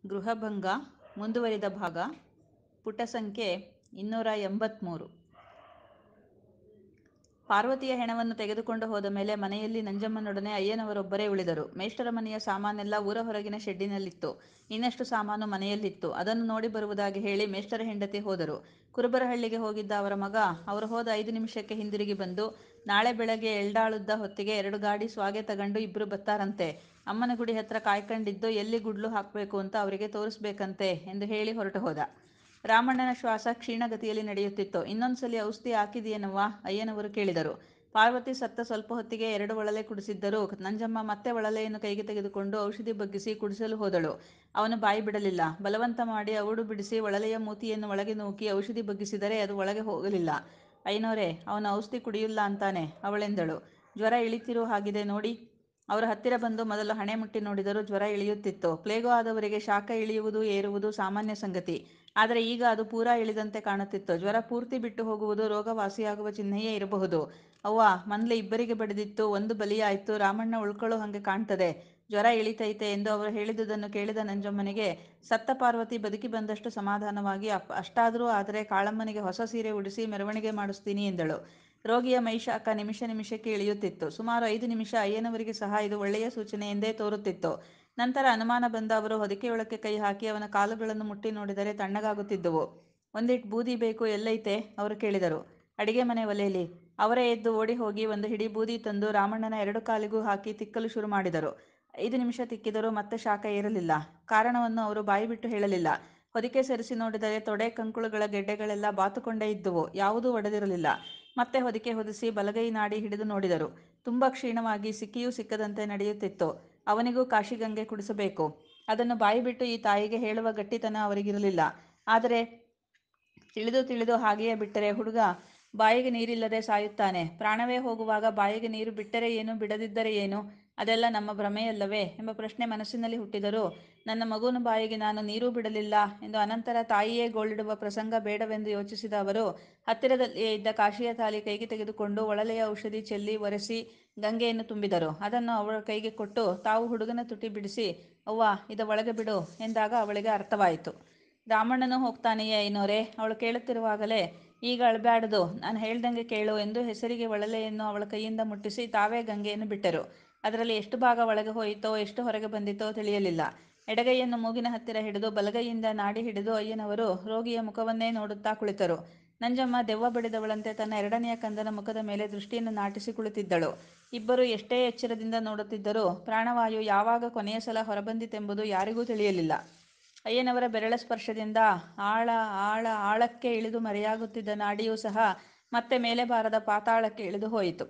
ಗೃಹಭಂಗ ಮುಂದುವರಿದ ಭಾಗ ಪುಟ ಸಂಖ್ಯೆ ಇನ್ನೂರ ಎಂಬತ್ತ್ಮೂರು ಪಾರ್ವತಿಯ ಹೆಣವನ್ನು ತೆಗೆದುಕೊಂಡು ಹೋದ ಮೇಲೆ ಮನೆಯಲ್ಲಿ ನಂಜಮ್ಮನೊಡನೆ ಅಯ್ಯನವರೊಬ್ಬರೇ ಉಳಿದರು ಮೇಷ್ಟರ ಮನೆಯ ಸಾಮಾನೆಲ್ಲ ಊರ ಹೊರಗಿನ ಶೆಡ್ಡಿನಲ್ಲಿತ್ತು ಇನ್ನಷ್ಟು ಸಾಮಾನು ಮನೆಯಲ್ಲಿತ್ತು ಅದನ್ನು ನೋಡಿ ಬರುವುದಾಗಿ ಹೇಳಿ ಮೇಷ್ಟರ ಹೆಂಡತಿ ಹೋದರು ಕುರುಬರಹಳ್ಳಿಗೆ ಹೋಗಿದ್ದ ಅವರ ಮಗ ಅವರು ಹೋದ ಐದು ನಿಮಿಷಕ್ಕೆ ಹಿಂದಿರುಗಿ ಬಂದು ನಾಳೆ ಬೆಳಗ್ಗೆ ಎಲ್ಡಾಳುದ್ದ ಹೊತ್ತಿಗೆ ಎರಡು ಗಾಡಿ ಸ್ವಾಗೆ ತಗಂಡು ಇಬ್ರು ಬತ್ತಾರಂತೆ ಅಮ್ಮನ ಗುಡಿ ಹತ್ರ ಕಾಯ್ಕಂಡಿದ್ದು ಎಲ್ಲಿ ಗುಡ್ಲು ಹಾಕಬೇಕು ಅಂತ ಅವರಿಗೆ ತೋರಿಸ್ಬೇಕಂತೆ ಎಂದು ಹೇಳಿ ಹೊರಟು ಹೋದ ರಾಮಣ್ಣನ ಶ್ವಾಸ ಕ್ಷೀಣಗತಿಯಲ್ಲಿ ನಡೆಯುತ್ತಿತ್ತು ಇನ್ನೊಂದ್ಸಲಿ ಔಷಧಿ ಹಾಕಿದೆಯೇನವ್ವ ಅಯ್ಯನವರು ಕೇಳಿದರು ಪಾರ್ವತಿ ಸತ್ತ ಸ್ವಲ್ಪ ಹೊತ್ತಿಗೆ ಎರಡು ಒಳಲೆ ಕುಡಿಸಿದ್ದರು ನಂಜಮ್ಮ ಮತ್ತೆ ಒಳಲೆಯನ್ನು ಕೈಗೆ ತೆಗೆದುಕೊಂಡು ಔಷಧಿ ಬಗ್ಗಿಸಿ ಕುಡಿಸಲು ಹೋದಳು ಅವನು ಬಾಯಿ ಬಿಡಲಿಲ್ಲ ಬಲವಂತ ಮಾಡಿ ಅವುಡು ಬಿಡಿಸಿ ಒಳಲೆಯ ಮೂತಿಯನ್ನು ಒಳಗೆ ನೂಕಿ ಔಷಧಿ ಬಗ್ಗಿಸಿದರೆ ಅದು ಒಳಗೆ ಹೋಗಲಿಲ್ಲ ಐನೋರೆ ಅವನು ಔಷಧಿ ಕುಡಿಯುಲ್ಲ ಅಂತಾನೆ ಅವಳೆಂದಳು ಜ್ವರ ಇಳಿತಿರೋ ಹಾಗಿದೆ ನೋಡಿ ಅವರ ಹತ್ತಿರ ಬಂದು ಮೊದಲು ಹಣೆ ಮುಟ್ಟಿ ನೋಡಿದರು ಜ್ವರ ಇಳಿಯುತ್ತಿತ್ತು ಪ್ಲೇಗೋ ಆದವರಿಗೆ ಶಾಖ ಇಳಿಯುವುದು ಏರುವುದು ಸಾಮಾನ್ಯ ಸಂಗತಿ ಆದರೆ ಈಗ ಅದು ಪೂರಾ ಇಳಿದಂತೆ ಕಾಣುತ್ತಿತ್ತು ಜ್ವರ ಪೂರ್ತಿ ಬಿಟ್ಟು ಹೋಗುವುದು ರೋಗ ವಾಸಿಯಾಗುವ ಚಿಹ್ನೆಯೇ ಇರಬಹುದು ಅವ್ವ ಮನ್ಲೆ ಇಬ್ಬರಿಗೆ ಬಡಿದಿತ್ತು ಒಂದು ಬಲಿಯಾಯ್ತು ರಾಮಣ್ಣ ಉಳ್ಕೊಳ್ಳೋ ಹಂಗೆ ಕಾಣ್ತದೆ ಜ್ವರ ಇಳಿತೈತೆ ಎಂದು ಅವರು ಹೇಳಿದುದನ್ನು ಕೇಳಿದ ನಂಜಮ್ಮನಿಗೆ ಸತ್ತ ಪಾರ್ವತಿ ಬದುಕಿ ಬಂದಷ್ಟು ಸಮಾಧಾನವಾಗಿ ಅಪ್ ಅಷ್ಟಾದರೂ ಆದರೆ ಕಾಳಮ್ಮನಿಗೆ ಹೊಸ ಸೀರೆ ಉಡಿಸಿ ಮೆರವಣಿಗೆ ಮಾಡಿಸ್ತೀನಿ ಎಂದಳು ರೋಗಿಯ ಮೈಶಾಖ ನಿಮಿಷ ನಿಮಿಷಕ್ಕೆ ಇಳಿಯುತ್ತಿತ್ತು ಸುಮಾರು ಐದು ನಿಮಿಷ ಅಯ್ಯನವರಿಗೆ ಸಹ ಇದು ಒಳ್ಳೆಯ ಸೂಚನೆ ಎಂದೇ ತೋರುತ್ತಿತ್ತು ನಂತರ ಅನುಮಾನ ಬಂದ ಅವರು ಹೊದಿಕೆಯೊಳಕ್ಕೆ ಕೈ ಹಾಕಿ ಅವನ ಕಾಲುಗಳನ್ನು ಮುಟ್ಟಿ ನೋಡಿದರೆ ತಣ್ಣಗಾಗುತ್ತಿದ್ದುವು ಒಂದಿಟ್ ಬೂದಿ ಬೇಕು ಎಲ್ಲೈತೆ ಅವರು ಕೇಳಿದರು ಅಡಿಗೆ ಮನೆ ಒಲೆಯಲ್ಲಿ ಅವರೇ ಎದ್ದು ಓಡಿ ಹೋಗಿ ಒಂದು ಹಿಡಿ ಬೂದಿ ತಂದು ರಾಮಣ್ಣನ ಎರಡು ಕಾಲಿಗೂ ಹಾಕಿ ತಿಕ್ಕಲು ಶುರು ಮಾಡಿದರು ಐದು ನಿಮಿಷ ತಿಕ್ಕಿದರೂ ಮತ್ತೆ ಶಾಖ ಏರಲಿಲ್ಲ ಕಾರಣವನ್ನು ಅವರು ಬಾಯಿ ಬಿಟ್ಟು ಹೇಳಲಿಲ್ಲ ಹೊದಿಕೆ ಸರಿಸಿ ನೋಡಿದರೆ ತೊಡೆ ಕಂಕುಳುಗಳ ಗೆಡ್ಡೆಗಳೆಲ್ಲ ಬಾತುಕೊಂಡೇ ಇದ್ದುವು ಯಾವುದೂ ಒಡೆದಿರಲಿಲ್ಲ ಮತ್ತೆ ಹೊದಿಕೆ ಹೊದಿಸಿ ಬಲಗೈ ನಾಡಿ ಹಿಡಿದು ನೋಡಿದರು ತುಂಬ ಕ್ಷೀಣವಾಗಿ ಸಿಕ್ಕಿಯೂ ಸಿಕ್ಕದಂತೆ ನಡೆಯುತ್ತಿತ್ತು ಅವನಿಗೂ ಕಾಶಿಗಂಗೆ ಕುಡಿಸಬೇಕು ಅದನ್ನು ಬಾಯಿ ಬಿಟ್ಟು ಈ ತಾಯಿಗೆ ಹೇಳುವ ಗಟ್ಟಿತನ ಅವರಿಗಿರಲಿಲ್ಲ ಆದರೆ ತಿಳಿದು ತಿಳಿದು ಹಾಗೆಯೇ ಬಿಟ್ಟರೆ ಹುಡುಗ ಬಾಯಿಗೆ ನೀರಿಲ್ಲದೆ ಸಾಯುತ್ತಾನೆ ಪ್ರಾಣವೇ ಹೋಗುವಾಗ ಬಾಯಿಗೆ ನೀರು ಬಿಟ್ಟರೆ ಏನು ಬಿಡದಿದ್ದರೆ ಏನು ಅದೆಲ್ಲ ನಮ್ಮ ಭ್ರಮೆಯಲ್ಲವೇ ಎಂಬ ಪ್ರಶ್ನೆ ಮನಸ್ಸಿನಲ್ಲಿ ಹುಟ್ಟಿದರೂ ನನ್ನ ಮಗುವಿನ ಬಾಯಿಗೆ ನಾನು ನೀರೂ ಬಿಡಲಿಲ್ಲ ಎಂದು ಅನಂತರ ತಾಯಿಯೇ ಗೋಳಿಡುವ ಪ್ರಸಂಗ ಬೇಡವೆಂದು ಯೋಚಿಸಿದ ಅವರು ಹತ್ತಿರದಲ್ಲಿಯೇ ಇದ್ದ ಕಾಶಿಯ ತಾಲಿ ಕೈಗೆ ತೆಗೆದುಕೊಂಡು ಒಳಲೆಯ ಔಷಧಿ ಚೆಲ್ಲಿ ಒರೆಸಿ ಗಂಗೆಯನ್ನು ತುಂಬಿದರು ಅದನ್ನು ಅವಳ ಕೈಗೆ ಕೊಟ್ಟು ತಾವು ಹುಡುಗನ ತುಟಿ ಬಿಡಿಸಿ ಅವ್ವ ಇದ ಒಳಗೆ ಬಿಡು ಎಂದಾಗ ಅವಳಿಗೆ ಅರ್ಥವಾಯಿತು ರಾಮಣ್ಣನೂ ಹೋಗ್ತಾನೆಯೇ ಐನೋರೆ ಅವಳು ಕೇಳುತ್ತಿರುವಾಗಲೇ ಈಗ ಅಳಬ್ಯಾಡದು ನಾನು ಹೇಳ್ದಂಗೆ ಕೇಳು ಎಂದು ಹೆಸರಿಗೆ ಒಳಲೆಯನ್ನು ಅವಳ ಕೈಯಿಂದ ಮುಟ್ಟಿಸಿ ತಾವೇ ಗಂಗೆಯನ್ನು ಬಿಟ್ಟರು ಅದರಲ್ಲಿ ಎಷ್ಟು ಭಾಗ ಒಳಗೆ ಹೋಯಿತೋ ಎಷ್ಟು ಹೊರಗೆ ಬಂದಿತೋ ತಿಳಿಯಲಿಲ್ಲ ಎಡಗೈಯನ್ನು ಮೂಗಿನ ಹತ್ತಿರ ಹಿಡಿದು ಬಲಗೈಯಿಂದ ನಾಡಿ ಹಿಡಿದು ಅಯ್ಯನವರು ರೋಗಿಯ ಮುಖವನ್ನೇ ನೋಡುತ್ತಾ ಕುಳಿತರು ನಂಜಮ್ಮ ದೆವ್ವ ಬಡಿದವಳಂತೆ ತನ್ನ ಎರಡನೆಯ ಕಂದನ ಮುಖದ ಮೇಲೆ ದೃಷ್ಟಿಯನ್ನು ನಾಟಿಸಿ ಕುಳಿತಿದ್ದಳು ಇಬ್ಬರು ಎಷ್ಟೇ ಎಚ್ಚರದಿಂದ ನೋಡುತ್ತಿದ್ದರೂ ಪ್ರಾಣವಾಯು ಯಾವಾಗ ಕೊನೆಯ ಸಲ ಹೊರಬಂದಿತೆಂಬುದು ಯಾರಿಗೂ ತಿಳಿಯಲಿಲ್ಲ ಅಯ್ಯನವರ ಬೆರಳ ಸ್ಪರ್ಶದಿಂದ ಆಳ ಆಳ ಆಳಕ್ಕೆ ಇಳಿದು ಮರೆಯಾಗುತ್ತಿದ್ದ ನಾಡಿಯೂ ಸಹ ಮತ್ತೆ ಮೇಲೆ ಬಾರದ ಪಾತಾಳಕ್ಕೆ ಇಳಿದು ಹೋಯಿತು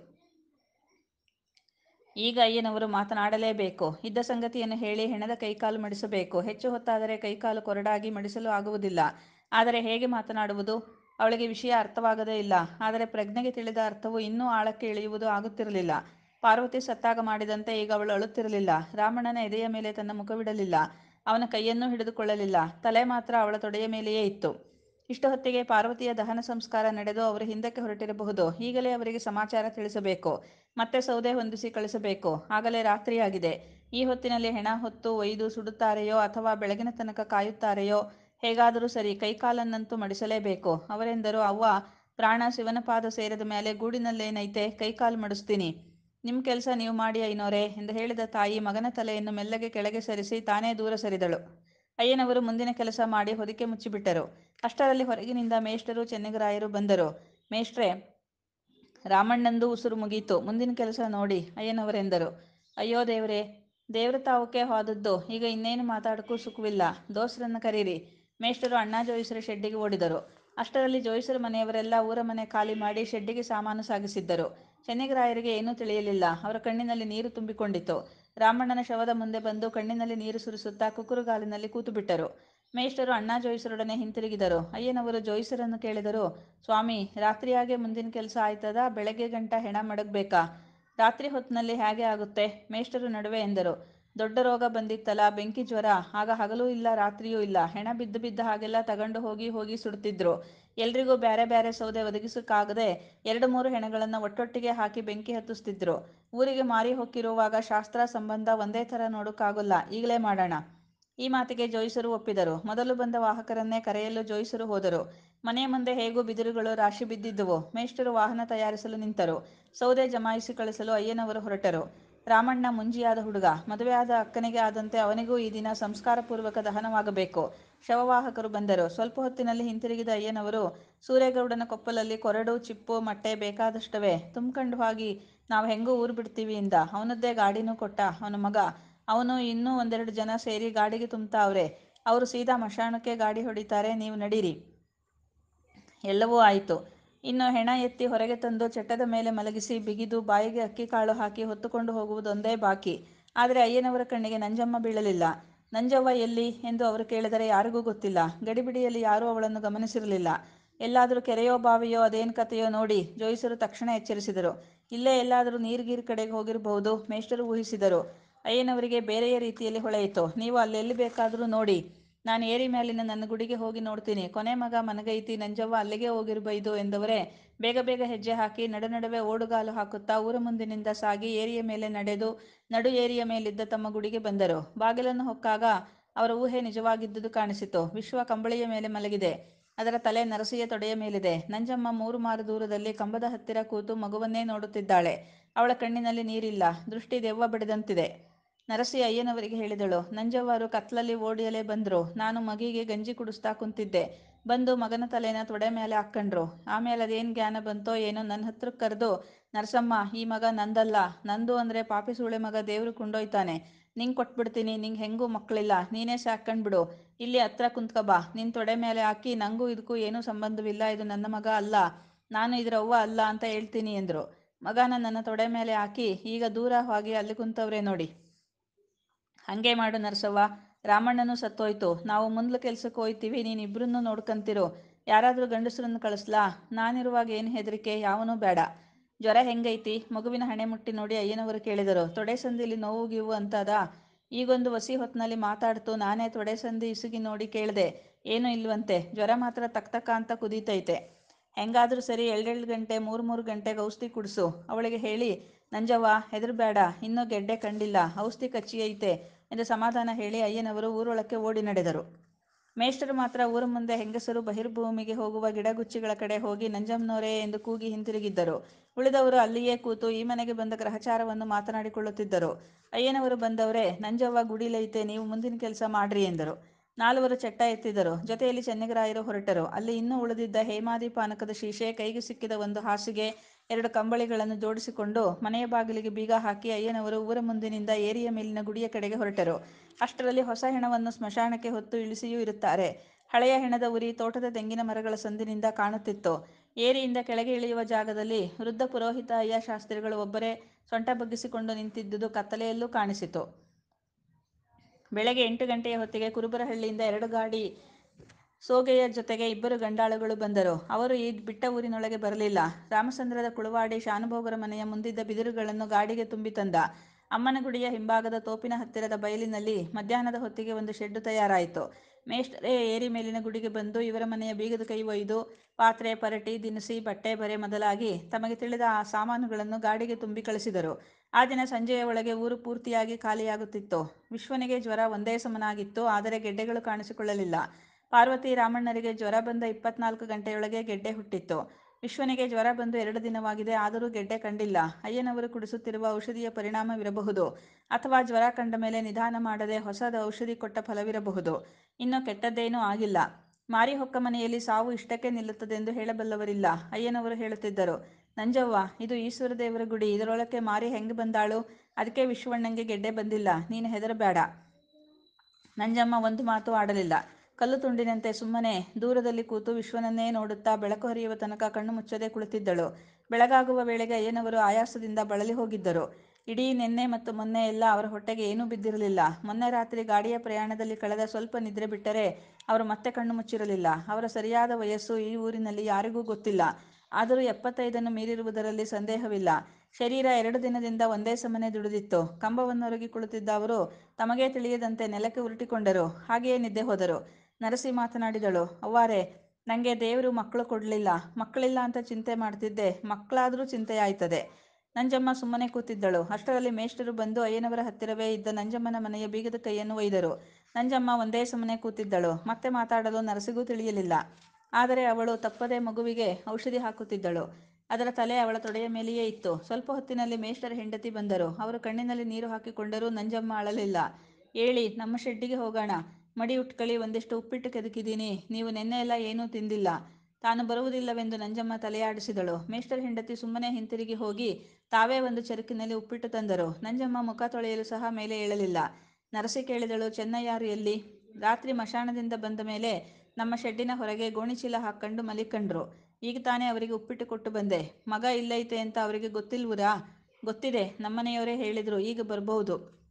ಈಗ ಅಯ್ಯನವರು ಮಾತನಾಡಲೇಬೇಕು ಇದ್ದ ಸಂಗತಿಯನ್ನು ಹೇಳಿ ಹೆಣದ ಕೈಕಾಲು ಮಡಿಸಬೇಕು ಹೆಚ್ಚು ಹೊತ್ತಾದರೆ ಕೈಕಾಲು ಕೊರಡಾಗಿ ಮಡಿಸಲು ಆಗುವುದಿಲ್ಲ ಆದರೆ ಹೇಗೆ ಮಾತನಾಡುವುದು ಅವಳಿಗೆ ವಿಷಯ ಅರ್ಥವಾಗದೇ ಇಲ್ಲ ಆದರೆ ಪ್ರಜ್ಞೆಗೆ ತಿಳಿದ ಅರ್ಥವು ಇನ್ನೂ ಆಳಕ್ಕೆ ಇಳಿಯುವುದು ಆಗುತ್ತಿರಲಿಲ್ಲ ಪಾರ್ವತಿ ಸತ್ತಾಗ ಮಾಡಿದಂತೆ ಈಗ ಅವಳು ಅಳುತ್ತಿರಲಿಲ್ಲ ರಾಮಣ್ಣನ ಎದೆಯ ಮೇಲೆ ತನ್ನ ಮುಖವಿಡಲಿಲ್ಲ ಅವನ ಕೈಯನ್ನೂ ಹಿಡಿದುಕೊಳ್ಳಲಿಲ್ಲ ತಲೆ ಮಾತ್ರ ಅವಳ ತೊಡೆಯ ಮೇಲೆಯೇ ಇತ್ತು ಇಷ್ಟು ಹೊತ್ತಿಗೆ ಪಾರ್ವತಿಯ ದಹನ ಸಂಸ್ಕಾರ ನಡೆದು ಅವರು ಹಿಂದಕ್ಕೆ ಹೊರಟಿರಬಹುದು ಈಗಲೇ ಅವರಿಗೆ ಸಮಾಚಾರ ತಿಳಿಸಬೇಕು ಮತ್ತೆ ಸೌದೆ ಹೊಂದಿಸಿ ಕಳಿಸಬೇಕು ಆಗಲೇ ರಾತ್ರಿಯಾಗಿದೆ ಈ ಹೊತ್ತಿನಲ್ಲಿ ಹೆಣ ಹೊತ್ತು ಒಯ್ದು ಸುಡುತ್ತಾರೆಯೋ ಅಥವಾ ಬೆಳಗಿನ ತನಕ ಕಾಯುತ್ತಾರೆಯೋ ಹೇಗಾದರೂ ಸರಿ ಕೈಕಾಲನ್ನಂತೂ ಮಡಿಸಲೇಬೇಕು ಅವರೆಂದರು ಅವ್ವ ಪ್ರಾಣ ಶಿವನ ಪಾದ ಸೇರಿದ ಮೇಲೆ ಗೂಡಿನಲ್ಲೇನೈತೆ ಕೈಕಾಲು ಮಡಿಸ್ತೀನಿ ನಿಮ್ಮ ಕೆಲಸ ನೀವು ಮಾಡಿ ಐನೋರೆ ಎಂದು ಹೇಳಿದ ತಾಯಿ ಮಗನ ತಲೆಯನ್ನು ಮೆಲ್ಲಗೆ ಕೆಳಗೆ ಸರಿಸಿ ತಾನೇ ದೂರ ಸರಿದಳು ಅಯ್ಯನವರು ಮುಂದಿನ ಕೆಲಸ ಮಾಡಿ ಹೊದಿಕೆ ಮುಚ್ಚಿಬಿಟ್ಟರು ಅಷ್ಟರಲ್ಲಿ ಹೊರಗಿನಿಂದ ಮೇಷ್ಟರು ಚೆನ್ನಿಗರಾಯರು ಬಂದರು ಮೇಷ್ಟ್ರೆ ರಾಮಣ್ಣಂದು ಉಸುರು ಮುಗೀತು ಮುಂದಿನ ಕೆಲಸ ನೋಡಿ ಅಯ್ಯನವರೆಂದರು ಅಯ್ಯೋ ದೇವರೇ ದೇವ್ರ ತಾವಕ್ಕೆ ಹೋದದ್ದು ಈಗ ಇನ್ನೇನು ಮಾತಾಡಕ್ಕೂ ಸುಖವಿಲ್ಲ ದೋಸ್ರನ್ನ ಕರೀರಿ ಮೇಷ್ಟರು ಅಣ್ಣ ಜೋಯಿಸರ ಶೆಡ್ಡಿಗೆ ಓಡಿದರು ಅಷ್ಟರಲ್ಲಿ ಜೋಯಿಸರ ಮನೆಯವರೆಲ್ಲ ಊರ ಮನೆ ಖಾಲಿ ಮಾಡಿ ಶೆಡ್ಡಿಗೆ ಸಾಮಾನು ಸಾಗಿಸಿದ್ದರು ಚೆನ್ನಿಗರಾಯರಿಗೆ ಏನೂ ತಿಳಿಯಲಿಲ್ಲ ಅವರ ಕಣ್ಣಿನಲ್ಲಿ ನೀರು ತುಂಬಿಕೊಂಡಿತು ರಾಮಣ್ಣನ ಶವದ ಮುಂದೆ ಬಂದು ಕಣ್ಣಿನಲ್ಲಿ ನೀರು ಸುರಿಸುತ್ತಾ ಕುಕ್ಕುರುಗಾಲಿನಲ್ಲಿ ಕೂತುಬಿಟ್ಟರು ಮೇಷ್ಟರು ಅಣ್ಣ ಜೋಯಿಸರೊಡನೆ ಹಿಂತಿರುಗಿದರು ಅಯ್ಯನವರು ಜೋಯಿಸರನ್ನು ಕೇಳಿದರು ಸ್ವಾಮಿ ರಾತ್ರಿಯಾಗೆ ಮುಂದಿನ ಕೆಲಸ ಆಯ್ತದ ಬೆಳಗ್ಗೆ ಗಂಟ ಹೆಣ ಮಡಗಬೇಕಾ ರಾತ್ರಿ ಹೊತ್ತಿನಲ್ಲಿ ಹೇಗೆ ಆಗುತ್ತೆ ಮೇಷ್ಟರು ನಡುವೆ ಎಂದರು ದೊಡ್ಡ ರೋಗ ಬಂದಿತ್ತಲ್ಲ ಬೆಂಕಿ ಜ್ವರ ಆಗ ಹಗಲೂ ಇಲ್ಲ ರಾತ್ರಿಯೂ ಇಲ್ಲ ಹೆಣ ಬಿದ್ದು ಬಿದ್ದ ಹಾಗೆಲ್ಲ ತಗಂಡು ಹೋಗಿ ಹೋಗಿ ಸುಡ್ತಿದ್ರು ಎಲ್ರಿಗೂ ಬ್ಯಾರೆ ಬ್ಯಾರೆ ಸೌದೆ ಒದಗಿಸಕ್ಕಾಗದೆ ಎರಡು ಮೂರು ಹೆಣಗಳನ್ನು ಒಟ್ಟೊಟ್ಟಿಗೆ ಹಾಕಿ ಬೆಂಕಿ ಹತ್ತಿಸ್ತಿದ್ರು ಊರಿಗೆ ಮಾರಿ ಹೊಕ್ಕಿರುವಾಗ ಶಾಸ್ತ್ರ ಸಂಬಂಧ ಒಂದೇ ಥರ ನೋಡೋಕ್ಕಾಗೋಲ್ಲ ಈಗಲೇ ಮಾಡೋಣ ಈ ಮಾತಿಗೆ ಜೋಯಿಸರು ಒಪ್ಪಿದರು ಮೊದಲು ಬಂದ ವಾಹಕರನ್ನೇ ಕರೆಯಲು ಜೋಯಿಸರು ಹೋದರು ಮನೆಯ ಮುಂದೆ ಹೇಗೂ ಬಿದಿರುಗಳು ರಾಶಿ ಬಿದ್ದಿದ್ದುವು ಮೇಷ್ಟರು ವಾಹನ ತಯಾರಿಸಲು ನಿಂತರು ಸೌದೆ ಜಮಾಯಿಸಿ ಕಳಿಸಲು ಅಯ್ಯನವರು ಹೊರಟರು ರಾಮಣ್ಣ ಮುಂಜಿಯಾದ ಹುಡುಗ ಮದುವೆಯಾದ ಅಕ್ಕನಿಗೆ ಆದಂತೆ ಅವನಿಗೂ ಈ ದಿನ ಸಂಸ್ಕಾರಪೂರ್ವಕ ದಹನವಾಗಬೇಕು ಶವವಾಹಕರು ಬಂದರು ಸ್ವಲ್ಪ ಹೊತ್ತಿನಲ್ಲಿ ಹಿಂತಿರುಗಿದ ಅಯ್ಯನವರು ಸೂರೇಗೌಡನ ಕೊಪ್ಪಲಲ್ಲಿ ಕೊರಡು ಚಿಪ್ಪು ಮಟ್ಟೆ ಬೇಕಾದಷ್ಟವೆ ತುಂಬ್ಕಂಡು ಹೋಗಿ ನಾವು ಹೆಂಗೂ ಊರು ಬಿಡ್ತೀವಿ ಇಂದ ಅವನದ್ದೇ ಗಾಡಿನೂ ಕೊಟ್ಟ ಅವನ ಮಗ ಅವನು ಇನ್ನೂ ಒಂದೆರಡು ಜನ ಸೇರಿ ಗಾಡಿಗೆ ತುಂಬ್ತಾವ್ರೆ ಅವರು ಸೀದಾ ಮಶಾಣಕ್ಕೆ ಗಾಡಿ ಹೊಡಿತಾರೆ ನೀವು ನಡೀರಿ ಎಲ್ಲವೂ ಆಯಿತು ಇನ್ನು ಹೆಣ ಎತ್ತಿ ಹೊರಗೆ ತಂದು ಚಟ್ಟದ ಮೇಲೆ ಮಲಗಿಸಿ ಬಿಗಿದು ಬಾಯಿಗೆ ಅಕ್ಕಿ ಕಾಳು ಹಾಕಿ ಹೊತ್ತುಕೊಂಡು ಹೋಗುವುದೊಂದೇ ಬಾಕಿ ಆದರೆ ಅಯ್ಯನವರ ಕಣ್ಣಿಗೆ ನಂಜಮ್ಮ ಬೀಳಲಿಲ್ಲ ನಂಜವ್ವ ಎಲ್ಲಿ ಎಂದು ಅವರು ಕೇಳಿದರೆ ಯಾರಿಗೂ ಗೊತ್ತಿಲ್ಲ ಗಡಿಬಿಡಿಯಲ್ಲಿ ಯಾರೂ ಅವಳನ್ನು ಗಮನಿಸಿರಲಿಲ್ಲ ಎಲ್ಲಾದರೂ ಕೆರೆಯೋ ಬಾವಿಯೋ ಅದೇನು ಕತೆಯೋ ನೋಡಿ ಜೋಯಿಸರು ತಕ್ಷಣ ಎಚ್ಚರಿಸಿದರು ಇಲ್ಲೇ ಎಲ್ಲಾದರೂ ನೀರ್ಗೀರ್ ಕಡೆಗೆ ಹೋಗಿರಬಹುದು ಮೇಷ್ಟರು ಊಹಿಸಿದರು ಅಯ್ಯನವರಿಗೆ ಬೇರೆಯೇ ರೀತಿಯಲ್ಲಿ ಹೊಳೆಯಿತು ನೀವು ಅಲ್ಲೆಲ್ಲಿ ಬೇಕಾದರೂ ನೋಡಿ ನಾನು ಏರಿ ಮೇಲಿನ ನನ್ನ ಗುಡಿಗೆ ಹೋಗಿ ನೋಡ್ತೀನಿ ಕೊನೆ ಮಗ ಮನಗೈತಿ ನಂಜವ್ವ ಅಲ್ಲಿಗೆ ಹೋಗಿರ್ಬೈದು ಎಂದವರೇ ಬೇಗ ಬೇಗ ಹೆಜ್ಜೆ ಹಾಕಿ ನಡುನಡುವೆ ಓಡುಗಾಲು ಹಾಕುತ್ತಾ ಊರ ಮುಂದಿನಿಂದ ಸಾಗಿ ಏರಿಯ ಮೇಲೆ ನಡೆದು ನಡು ಏರಿಯ ಮೇಲಿದ್ದ ತಮ್ಮ ಗುಡಿಗೆ ಬಂದರು ಬಾಗಿಲನ್ನು ಹೊಕ್ಕಾಗ ಅವರ ಊಹೆ ನಿಜವಾಗಿದ್ದುದು ಕಾಣಿಸಿತು ವಿಶ್ವ ಕಂಬಳಿಯ ಮೇಲೆ ಮಲಗಿದೆ ಅದರ ತಲೆ ನರಸಿಯ ತೊಡೆಯ ಮೇಲಿದೆ ನಂಜಮ್ಮ ಮೂರು ಮಾರು ದೂರದಲ್ಲಿ ಕಂಬದ ಹತ್ತಿರ ಕೂತು ಮಗುವನ್ನೇ ನೋಡುತ್ತಿದ್ದಾಳೆ ಅವಳ ಕಣ್ಣಿನಲ್ಲಿ ನೀರಿಲ್ಲ ದೃಷ್ಟಿ ದೆವ್ವ ಬಡಿದಂತಿದೆ ನರಸಿ ಅಯ್ಯನವರಿಗೆ ಹೇಳಿದಳು ನಂಜವ್ವರು ಕತ್ಲಲ್ಲಿ ಓಡಿಯಲೇ ಬಂದ್ರು ನಾನು ಮಗಿಗೆ ಗಂಜಿ ಕುಡಿಸ್ತಾ ಕುಂತಿದ್ದೆ ಬಂದು ಮಗನ ತಲೆನ ತೊಡೆ ಮೇಲೆ ಹಾಕ್ಕಂಡ್ರು ಆಮೇಲೆ ಅದೇನು ಜ್ಞಾನ ಬಂತೋ ಏನೋ ನನ್ನ ಹತ್ರಕ್ಕೆ ಕರೆದು ನರಸಮ್ಮ ಈ ಮಗ ನಂದಲ್ಲ ನಂದು ಅಂದರೆ ಪಾಪಿ ಸೂಳೆ ಮಗ ದೇವ್ರು ಕೊಂಡೊಯ್ತಾನೆ ನಿಂಗೆ ಕೊಟ್ಬಿಡ್ತೀನಿ ನಿಂಗೆ ಹೆಂಗೂ ಮಕ್ಕಳಿಲ್ಲ ನೀನೇ ಸಾಕೊಂಡ್ಬಿಡು ಇಲ್ಲಿ ಹತ್ರ ಕುಂತ್ಕಬಾ ನಿನ್ನ ತೊಡೆ ಮೇಲೆ ಹಾಕಿ ನಂಗೂ ಇದಕ್ಕೂ ಏನೂ ಸಂಬಂಧವಿಲ್ಲ ಇದು ನನ್ನ ಮಗ ಅಲ್ಲ ನಾನು ಇದರ ಅವ್ವ ಅಲ್ಲ ಅಂತ ಹೇಳ್ತೀನಿ ಎಂದರು ಮಗನ ನನ್ನ ತೊಡೆ ಮೇಲೆ ಹಾಕಿ ಈಗ ದೂರ ಹೋಗಿ ಅಲ್ಲಿ ಕುಂತವ್ರೆ ನೋಡಿ ಹಂಗೆ ಮಾಡು ನರಸವ್ವ ರಾಮಣ್ಣನೂ ಸತ್ತೋಯ್ತು ನಾವು ಮುಂದ್ಲು ಕೆಲ್ಸಕ್ಕೆ ಹೋಯ್ತೀವಿ ನೀನು ಇಬ್ರನ್ನೂ ನೋಡ್ಕಂತಿರು ಯಾರಾದರೂ ಗಂಡಸರನ್ನು ಕಳಿಸ್ಲಾ ನಾನಿರುವಾಗ ಏನು ಹೆದರಿಕೆ ಯಾವನೂ ಬೇಡ ಜ್ವರ ಹೆಂಗೈತಿ ಮಗುವಿನ ಹಣೆ ಮುಟ್ಟಿ ನೋಡಿ ಅಯ್ಯನವರು ಕೇಳಿದರು ತೊಡೆ ಸಂದಿಲಿ ನೋವು ಗೀವು ಅಂತದ ಈಗೊಂದು ವಸಿ ಹೊತ್ನಲ್ಲಿ ಮಾತಾಡ್ತು ನಾನೇ ತೊಡೆ ಸಂದಿ ಇಸುಗಿ ನೋಡಿ ಕೇಳಿದೆ ಏನೂ ಇಲ್ವಂತೆ ಜ್ವರ ಮಾತ್ರ ತಕ್ ತಕ ಅಂತ ಕುದೀತೈತೆ ಹೆಂಗಾದ್ರೂ ಸರಿ ಎರಡೆರಡು ಗಂಟೆ ಮೂರು ಮೂರು ಗಂಟೆಗೆ ಔಷಧಿ ಕುಡಿಸು ಅವಳಿಗೆ ಹೇಳಿ ನಂಜವ್ವ ಹೆದರ್ಬೇಡ ಇನ್ನೂ ಗೆಡ್ಡೆ ಕಂಡಿಲ್ಲ ಔಷಧಿ ಕಚ್ಚಿ ಐತೆ ಎಂದು ಸಮಾಧಾನ ಹೇಳಿ ಅಯ್ಯನವರು ಊರೊಳಕ್ಕೆ ಓಡಿ ನಡೆದರು ಮೇಷ್ಟರು ಮಾತ್ರ ಊರ ಮುಂದೆ ಹೆಂಗಸರು ಬಹಿರ್ಭೂಮಿಗೆ ಹೋಗುವ ಗಿಡಗುಚ್ಚಿಗಳ ಕಡೆ ಹೋಗಿ ನಂಜಮ್ಮನವರೇ ಎಂದು ಕೂಗಿ ಹಿಂತಿರುಗಿದ್ದರು ಉಳಿದವರು ಅಲ್ಲಿಯೇ ಕೂತು ಈ ಮನೆಗೆ ಬಂದ ಗ್ರಹಚಾರವನ್ನು ಮಾತನಾಡಿಕೊಳ್ಳುತ್ತಿದ್ದರು ಅಯ್ಯನವರು ಬಂದವರೇ ನಂಜವ್ವ ಗುಡಿಲೈತೆ ನೀವು ಮುಂದಿನ ಕೆಲಸ ಮಾಡ್ರಿ ಎಂದರು ನಾಲ್ವರು ಚಟ್ಟ ಎತ್ತಿದರು ಜೊತೆಯಲ್ಲಿ ಚೆನ್ನಿಗರಾಯರು ಹೊರಟರು ಅಲ್ಲಿ ಇನ್ನೂ ಉಳಿದಿದ್ದ ಹೇಮಾದಿ ಪಾನಕದ ಶೀಶೆ ಕೈಗೆ ಸಿಕ್ಕಿದ ಒಂದು ಹಾಸಿಗೆ ಎರಡು ಕಂಬಳಿಗಳನ್ನು ಜೋಡಿಸಿಕೊಂಡು ಮನೆಯ ಬಾಗಿಲಿಗೆ ಬೀಗ ಹಾಕಿ ಅಯ್ಯನವರು ಊರ ಮುಂದಿನಿಂದ ಏರಿಯ ಮೇಲಿನ ಗುಡಿಯ ಕಡೆಗೆ ಹೊರಟರು ಅಷ್ಟರಲ್ಲಿ ಹೊಸ ಹೆಣವನ್ನು ಸ್ಮಶಾನಕ್ಕೆ ಹೊತ್ತು ಇಳಿಸಿಯೂ ಇರುತ್ತಾರೆ ಹಳೆಯ ಹೆಣದ ಉರಿ ತೋಟದ ತೆಂಗಿನ ಮರಗಳ ಸಂದಿನಿಂದ ಕಾಣುತ್ತಿತ್ತು ಏರಿಯಿಂದ ಕೆಳಗೆ ಇಳಿಯುವ ಜಾಗದಲ್ಲಿ ವೃದ್ಧ ಪುರೋಹಿತ ಅಯ್ಯ ಶಾಸ್ತ್ರಿಗಳು ಒಬ್ಬರೇ ಸೊಂಟ ಬಗ್ಗಿಸಿಕೊಂಡು ನಿಂತಿದ್ದುದು ಕತ್ತಲೆಯಲ್ಲೂ ಕಾಣಿಸಿತು ಬೆಳಗ್ಗೆ ಎಂಟು ಗಂಟೆಯ ಹೊತ್ತಿಗೆ ಕುರುಬರಹಳ್ಳಿಯಿಂದ ಎರಡು ಗಾಡಿ ಸೋಗೆಯ ಜೊತೆಗೆ ಇಬ್ಬರು ಗಂಡಾಳುಗಳು ಬಂದರು ಅವರು ಈ ಬಿಟ್ಟ ಊರಿನೊಳಗೆ ಬರಲಿಲ್ಲ ರಾಮಚಂದ್ರದ ಕುಳುವಾಡಿ ಶಾನುಭೋಗರ ಮನೆಯ ಮುಂದಿದ್ದ ಬಿದಿರುಗಳನ್ನು ಗಾಡಿಗೆ ತುಂಬಿ ತಂದ ಅಮ್ಮನಗುಡಿಯ ಹಿಂಭಾಗದ ತೋಪಿನ ಹತ್ತಿರದ ಬಯಲಿನಲ್ಲಿ ಮಧ್ಯಾಹ್ನದ ಹೊತ್ತಿಗೆ ಒಂದು ಶೆಡ್ಡು ತಯಾರಾಯಿತು ಮೇಷ್ಟರೇ ಏರಿ ಮೇಲಿನ ಗುಡಿಗೆ ಬಂದು ಇವರ ಮನೆಯ ಬೀಗದ ಕೈ ಒಯ್ದು ಪಾತ್ರೆ ಪರಟಿ ದಿನಸಿ ಬಟ್ಟೆ ಬರೆ ಮೊದಲಾಗಿ ತಮಗೆ ತಿಳಿದ ಆ ಸಾಮಾನುಗಳನ್ನು ಗಾಡಿಗೆ ತುಂಬಿ ಕಳಿಸಿದರು ಆ ದಿನ ಸಂಜೆಯ ಒಳಗೆ ಊರು ಪೂರ್ತಿಯಾಗಿ ಖಾಲಿಯಾಗುತ್ತಿತ್ತು ವಿಶ್ವನಿಗೆ ಜ್ವರ ಒಂದೇ ಸಮನಾಗಿತ್ತು ಆದರೆ ಗೆಡ್ಡೆಗಳು ಕಾಣಿಸಿಕೊಳ್ಳಲಿಲ್ಲ ಪಾರ್ವತಿ ರಾಮಣ್ಣರಿಗೆ ಜ್ವರ ಬಂದ ಇಪ್ಪತ್ನಾಲ್ಕು ಗಂಟೆಯೊಳಗೆ ಗೆಡ್ಡೆ ಹುಟ್ಟಿತ್ತು ವಿಶ್ವನಿಗೆ ಜ್ವರ ಬಂದು ಎರಡು ದಿನವಾಗಿದೆ ಆದರೂ ಗೆಡ್ಡೆ ಕಂಡಿಲ್ಲ ಅಯ್ಯನವರು ಕುಡಿಸುತ್ತಿರುವ ಔಷಧಿಯ ಪರಿಣಾಮವಿರಬಹುದು ಅಥವಾ ಜ್ವರ ಕಂಡ ಮೇಲೆ ನಿಧಾನ ಮಾಡದೆ ಹೊಸದ ಔಷಧಿ ಕೊಟ್ಟ ಫಲವಿರಬಹುದು ಇನ್ನು ಕೆಟ್ಟದ್ದೇನೂ ಆಗಿಲ್ಲ ಮಾರಿ ಹೊಕ್ಕ ಮನೆಯಲ್ಲಿ ಸಾವು ಇಷ್ಟಕ್ಕೆ ನಿಲ್ಲುತ್ತದೆಂದು ಹೇಳಬಲ್ಲವರಿಲ್ಲ ಅಯ್ಯನವರು ಹೇಳುತ್ತಿದ್ದರು ನಂಜವ್ವ ಇದು ಈಶ್ವರ ದೇವರ ಗುಡಿ ಇದರೊಳಕ್ಕೆ ಮಾರಿ ಹೆಂಗೆ ಬಂದಾಳು ಅದಕ್ಕೆ ವಿಶ್ವಣ್ಣಂಗೆ ಗೆಡ್ಡೆ ಬಂದಿಲ್ಲ ನೀನು ಹೆದರಬೇಡ ನಂಜಮ್ಮ ಒಂದು ಮಾತು ಆಡಲಿಲ್ಲ ಕಲ್ಲು ತುಂಡಿನಂತೆ ಸುಮ್ಮನೆ ದೂರದಲ್ಲಿ ಕೂತು ವಿಶ್ವನನ್ನೇ ನೋಡುತ್ತಾ ಬೆಳಕು ಹರಿಯುವ ತನಕ ಕಣ್ಣು ಮುಚ್ಚದೆ ಕುಳಿತಿದ್ದಳು ಬೆಳಗಾಗುವ ವೇಳೆಗೆ ಅಯ್ಯನವರು ಆಯಾಸದಿಂದ ಬಳಲಿ ಹೋಗಿದ್ದರು ಇಡೀ ನಿನ್ನೆ ಮತ್ತು ಮೊನ್ನೆ ಎಲ್ಲ ಅವರ ಹೊಟ್ಟೆಗೆ ಏನೂ ಬಿದ್ದಿರಲಿಲ್ಲ ಮೊನ್ನೆ ರಾತ್ರಿ ಗಾಡಿಯ ಪ್ರಯಾಣದಲ್ಲಿ ಕಳೆದ ಸ್ವಲ್ಪ ನಿದ್ರೆ ಬಿಟ್ಟರೆ ಅವರು ಮತ್ತೆ ಕಣ್ಣು ಮುಚ್ಚಿರಲಿಲ್ಲ ಅವರ ಸರಿಯಾದ ವಯಸ್ಸು ಈ ಊರಿನಲ್ಲಿ ಯಾರಿಗೂ ಗೊತ್ತಿಲ್ಲ ಆದರೂ ಎಪ್ಪತ್ತೈದನ್ನು ಮೀರಿರುವುದರಲ್ಲಿ ಸಂದೇಹವಿಲ್ಲ ಶರೀರ ಎರಡು ದಿನದಿಂದ ಒಂದೇ ಸಮನೆ ದುಡಿದಿತ್ತು ಕಂಬವನ್ನೊರಗಿ ಕುಳಿತಿದ್ದ ಅವರು ತಮಗೇ ತಿಳಿಯದಂತೆ ನೆಲಕ್ಕೆ ಉರುಟಿಕೊಂಡರು ಹಾಗೆಯೇ ನಿದ್ದೆ ಹೋದರು ನರಸಿ ಮಾತನಾಡಿದಳು ಅವ್ವಾರೇ ನನಗೆ ದೇವರು ಮಕ್ಕಳು ಕೊಡಲಿಲ್ಲ ಮಕ್ಕಳಿಲ್ಲ ಅಂತ ಚಿಂತೆ ಮಾಡ್ತಿದ್ದೆ ಮಕ್ಕಳಾದರೂ ಚಿಂತೆಯಾಯ್ತದೆ ನಂಜಮ್ಮ ಸುಮ್ಮನೆ ಕೂತಿದ್ದಳು ಅಷ್ಟರಲ್ಲಿ ಮೇಷ್ಟರು ಬಂದು ಅಯ್ಯನವರ ಹತ್ತಿರವೇ ಇದ್ದ ನಂಜಮ್ಮನ ಮನೆಯ ಬೀಗದ ಕೈಯನ್ನು ಒಯ್ದರು ನಂಜಮ್ಮ ಒಂದೇ ಸಮನೆ ಕೂತಿದ್ದಳು ಮತ್ತೆ ಮಾತಾಡಲು ನರಸಿಗೂ ತಿಳಿಯಲಿಲ್ಲ ಆದರೆ ಅವಳು ತಪ್ಪದೆ ಮಗುವಿಗೆ ಔಷಧಿ ಹಾಕುತ್ತಿದ್ದಳು ಅದರ ತಲೆ ಅವಳ ತೊಡೆಯ ಮೇಲೆಯೇ ಇತ್ತು ಸ್ವಲ್ಪ ಹೊತ್ತಿನಲ್ಲಿ ಮೇಷ್ಟರ ಹೆಂಡತಿ ಬಂದರು ಅವರು ಕಣ್ಣಿನಲ್ಲಿ ನೀರು ಹಾಕಿಕೊಂಡರೂ ನಂಜಮ್ಮ ಅಳಲಿಲ್ಲ ಏಳಿ ನಮ್ಮ ಶೆಡ್ಡಿಗೆ ಹೋಗೋಣ ಮಡಿ ಉಟ್ಕಳಿ ಒಂದಿಷ್ಟು ಉಪ್ಪಿಟ್ಟು ಕೆದಕಿದ್ದೀನಿ ನೀವು ನೆನ್ನೆ ಎಲ್ಲ ಏನೂ ತಿಂದಿಲ್ಲ ತಾನು ಬರುವುದಿಲ್ಲವೆಂದು ನಂಜಮ್ಮ ತಲೆಯಾಡಿಸಿದಳು ಮೇಷ್ಟರ ಹೆಂಡತಿ ಸುಮ್ಮನೆ ಹಿಂತಿರುಗಿ ಹೋಗಿ ತಾವೇ ಒಂದು ಚರುಕಿನಲ್ಲಿ ಉಪ್ಪಿಟ್ಟು ತಂದರು ನಂಜಮ್ಮ ಮುಖ ತೊಳೆಯಲು ಸಹ ಮೇಲೆ ಏಳಲಿಲ್ಲ ನರಸಿ ಕೇಳಿದಳು ಚೆನ್ನಯ್ಯರು ಎಲ್ಲಿ ರಾತ್ರಿ ಮಶಾಣದಿಂದ ಬಂದ ಮೇಲೆ ನಮ್ಮ ಶೆಡ್ಡಿನ ಹೊರಗೆ ಗೋಣಿಚೀಲ ಹಾಕ್ಕೊಂಡು ಮಲಿಕಂಡ್ರು ಈಗ ತಾನೇ ಅವರಿಗೆ ಉಪ್ಪಿಟ್ಟು ಕೊಟ್ಟು ಬಂದೆ ಮಗ ಇಲ್ಲೈತೆ ಅಂತ ಅವರಿಗೆ ಗೊತ್ತಿಲ್ವುರಾ ಗೊತ್ತಿದೆ ನಮ್ಮನೆಯವರೇ ಹೇಳಿದ್ರು ಈಗ ಬರ್ಬಹುದು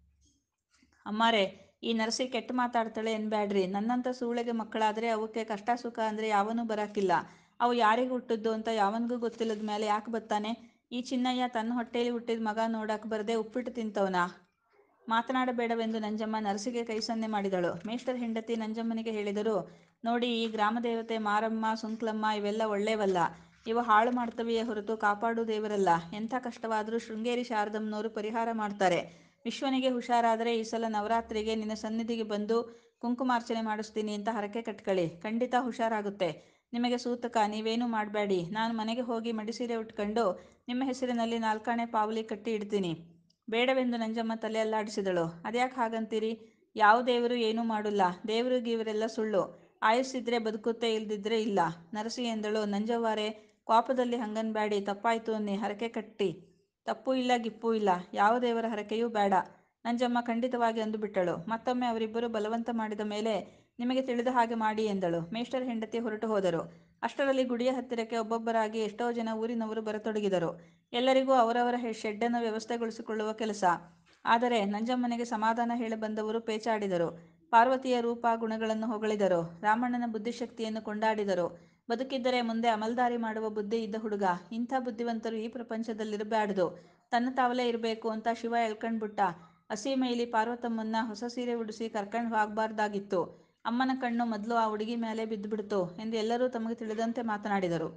ಅಮ್ಮಾರೆ ಈ ನರಸಿ ಕೆಟ್ಟ ಮಾತಾಡ್ತಾಳೆ ಎನ್ಬ್ಯಾಡ್ರಿ ನನ್ನಂಥ ಸೂಳೆಗೆ ಮಕ್ಕಳಾದರೆ ಅವಕ್ಕೆ ಕಷ್ಟ ಸುಖ ಅಂದರೆ ಯಾವನೂ ಬರಾಕಿಲ್ಲ ಅವು ಯಾರಿಗೆ ಹುಟ್ಟಿದ್ದು ಅಂತ ಯಾವನಿಗೂ ಗೊತ್ತಿಲ್ಲದ ಮೇಲೆ ಯಾಕೆ ಬತ್ತಾನೆ ಈ ಚಿನ್ನಯ್ಯ ತನ್ನ ಹೊಟ್ಟೆಯಲ್ಲಿ ಹುಟ್ಟಿದ ಮಗ ನೋಡಕ್ಕೆ ಬರದೆ ಉಪ್ಪಿಟ್ಟು ತಿಂತವನಾ ಮಾತನಾಡಬೇಡವೆಂದು ನಂಜಮ್ಮ ನರಸಿಗೆ ಕೈ ಸನ್ನೆ ಮಾಡಿದಳು ಮೇಷ್ಟರ ಹೆಂಡತಿ ನಂಜಮ್ಮನಿಗೆ ಹೇಳಿದರು ನೋಡಿ ಈ ಗ್ರಾಮದೇವತೆ ಮಾರಮ್ಮ ಸುಂಕ್ಲಮ್ಮ ಇವೆಲ್ಲ ಒಳ್ಳೇವಲ್ಲ ಇವು ಹಾಳು ಮಾಡ್ತವೆಯೇ ಹೊರತು ಕಾಪಾಡು ದೇವರಲ್ಲ ಎಂಥ ಕಷ್ಟವಾದರೂ ಶೃಂಗೇರಿ ಶಾರದಮ್ಮನವರು ಪರಿಹಾರ ಮಾಡ್ತಾರೆ ವಿಶ್ವನಿಗೆ ಹುಷಾರಾದರೆ ಈ ಸಲ ನವರಾತ್ರಿಗೆ ನಿನ್ನ ಸನ್ನಿಧಿಗೆ ಬಂದು ಕುಂಕುಮಾರ್ಚನೆ ಮಾಡಿಸ್ತೀನಿ ಅಂತ ಹರಕೆ ಕಟ್ಕೊಳ್ಳಿ ಖಂಡಿತ ಹುಷಾರಾಗುತ್ತೆ ನಿಮಗೆ ಸೂತಕ ನೀವೇನೂ ಮಾಡಬೇಡಿ ನಾನು ಮನೆಗೆ ಹೋಗಿ ಮಡಿಸೀರೆ ಉಟ್ಕೊಂಡು ನಿಮ್ಮ ಹೆಸರಿನಲ್ಲಿ ನಾಲ್ಕಾಣೆ ಪಾವಲಿ ಕಟ್ಟಿ ಇಡ್ತೀನಿ ಬೇಡವೆಂದು ನಂಜಮ್ಮ ತಲೆ ಅಲ್ಲಾಡಿಸಿದಳು ಅದ್ಯಾಕೆ ಹಾಗಂತೀರಿ ಯಾವ ದೇವರು ಏನೂ ಮಾಡೋಲ್ಲ ದೇವರು ಗೀವರೆಲ್ಲ ಸುಳ್ಳು ಆಯುಸ್ಸಿದ್ರೆ ಬದುಕುತ್ತೆ ಇಲ್ದಿದ್ರೆ ಇಲ್ಲ ನರಸಿ ಎಂದಳು ನಂಜವ್ವಾರೆ ಕೋಪದಲ್ಲಿ ಹಂಗನ್ಬ್ಯಾಡಿ ತಪ್ಪಾಯ್ತು ಅನ್ನಿ ಹರಕೆ ಕಟ್ಟಿ ತಪ್ಪೂ ಇಲ್ಲ ಗಿಪ್ಪೂ ಇಲ್ಲ ಯಾವ ದೇವರ ಹರಕೆಯೂ ಬೇಡ ನಂಜಮ್ಮ ಖಂಡಿತವಾಗಿ ಅಂದುಬಿಟ್ಟಳು ಮತ್ತೊಮ್ಮೆ ಅವರಿಬ್ಬರು ಬಲವಂತ ಮಾಡಿದ ಮೇಲೆ ನಿಮಗೆ ತಿಳಿದ ಹಾಗೆ ಮಾಡಿ ಎಂದಳು ಮೇಷ್ಟರ ಹೆಂಡತಿ ಹೊರಟು ಹೋದರು ಅಷ್ಟರಲ್ಲಿ ಗುಡಿಯ ಹತ್ತಿರಕ್ಕೆ ಒಬ್ಬೊಬ್ಬರಾಗಿ ಎಷ್ಟೋ ಜನ ಊರಿನವರು ಬರತೊಡಗಿದರು ಎಲ್ಲರಿಗೂ ಅವರವರ ಶೆಡ್ಡನ್ನು ವ್ಯವಸ್ಥೆಗೊಳಿಸಿಕೊಳ್ಳುವ ಕೆಲಸ ಆದರೆ ನಂಜಮ್ಮನಿಗೆ ಸಮಾಧಾನ ಹೇಳಿ ಬಂದವರು ಪೇಚಾಡಿದರು ಪಾರ್ವತಿಯ ರೂಪ ಗುಣಗಳನ್ನು ಹೊಗಳಿದರು ರಾಮಣ್ಣನ ಬುದ್ಧಿಶಕ್ತಿಯನ್ನು ಕೊಂಡಾಡಿದರು ಬದುಕಿದ್ದರೆ ಮುಂದೆ ಅಮಲ್ದಾರಿ ಮಾಡುವ ಬುದ್ಧಿ ಇದ್ದ ಹುಡುಗ ಇಂಥ ಬುದ್ಧಿವಂತರು ಈ ಪ್ರಪಂಚದಲ್ಲಿರಬ್ಯಾಡ್ದು ತನ್ನ ತಾವಲೇ ಇರಬೇಕು ಅಂತ ಶಿವ ಎಳ್ಕಂಡ್ಬಿಟ್ಟ ಹಸಿ ಮೈಲಿ ಪಾರ್ವತಮ್ಮನ್ನ ಹೊಸ ಸೀರೆ ಉಡಿಸಿ ಕರ್ಕಂಡು ಹೋಗ್ಬಾರ್ದಾಗಿತ್ತು ಅಮ್ಮನ ಕಣ್ಣು ಮೊದಲು ಆ ಹುಡುಗಿ ಮೇಲೆ ಬಿದ್ದುಬಿಡ್ತು ಎಂದು ಎಲ್ಲರೂ ತಮಗೆ ತಿಳಿದಂತೆ ಮಾತನಾಡಿದರು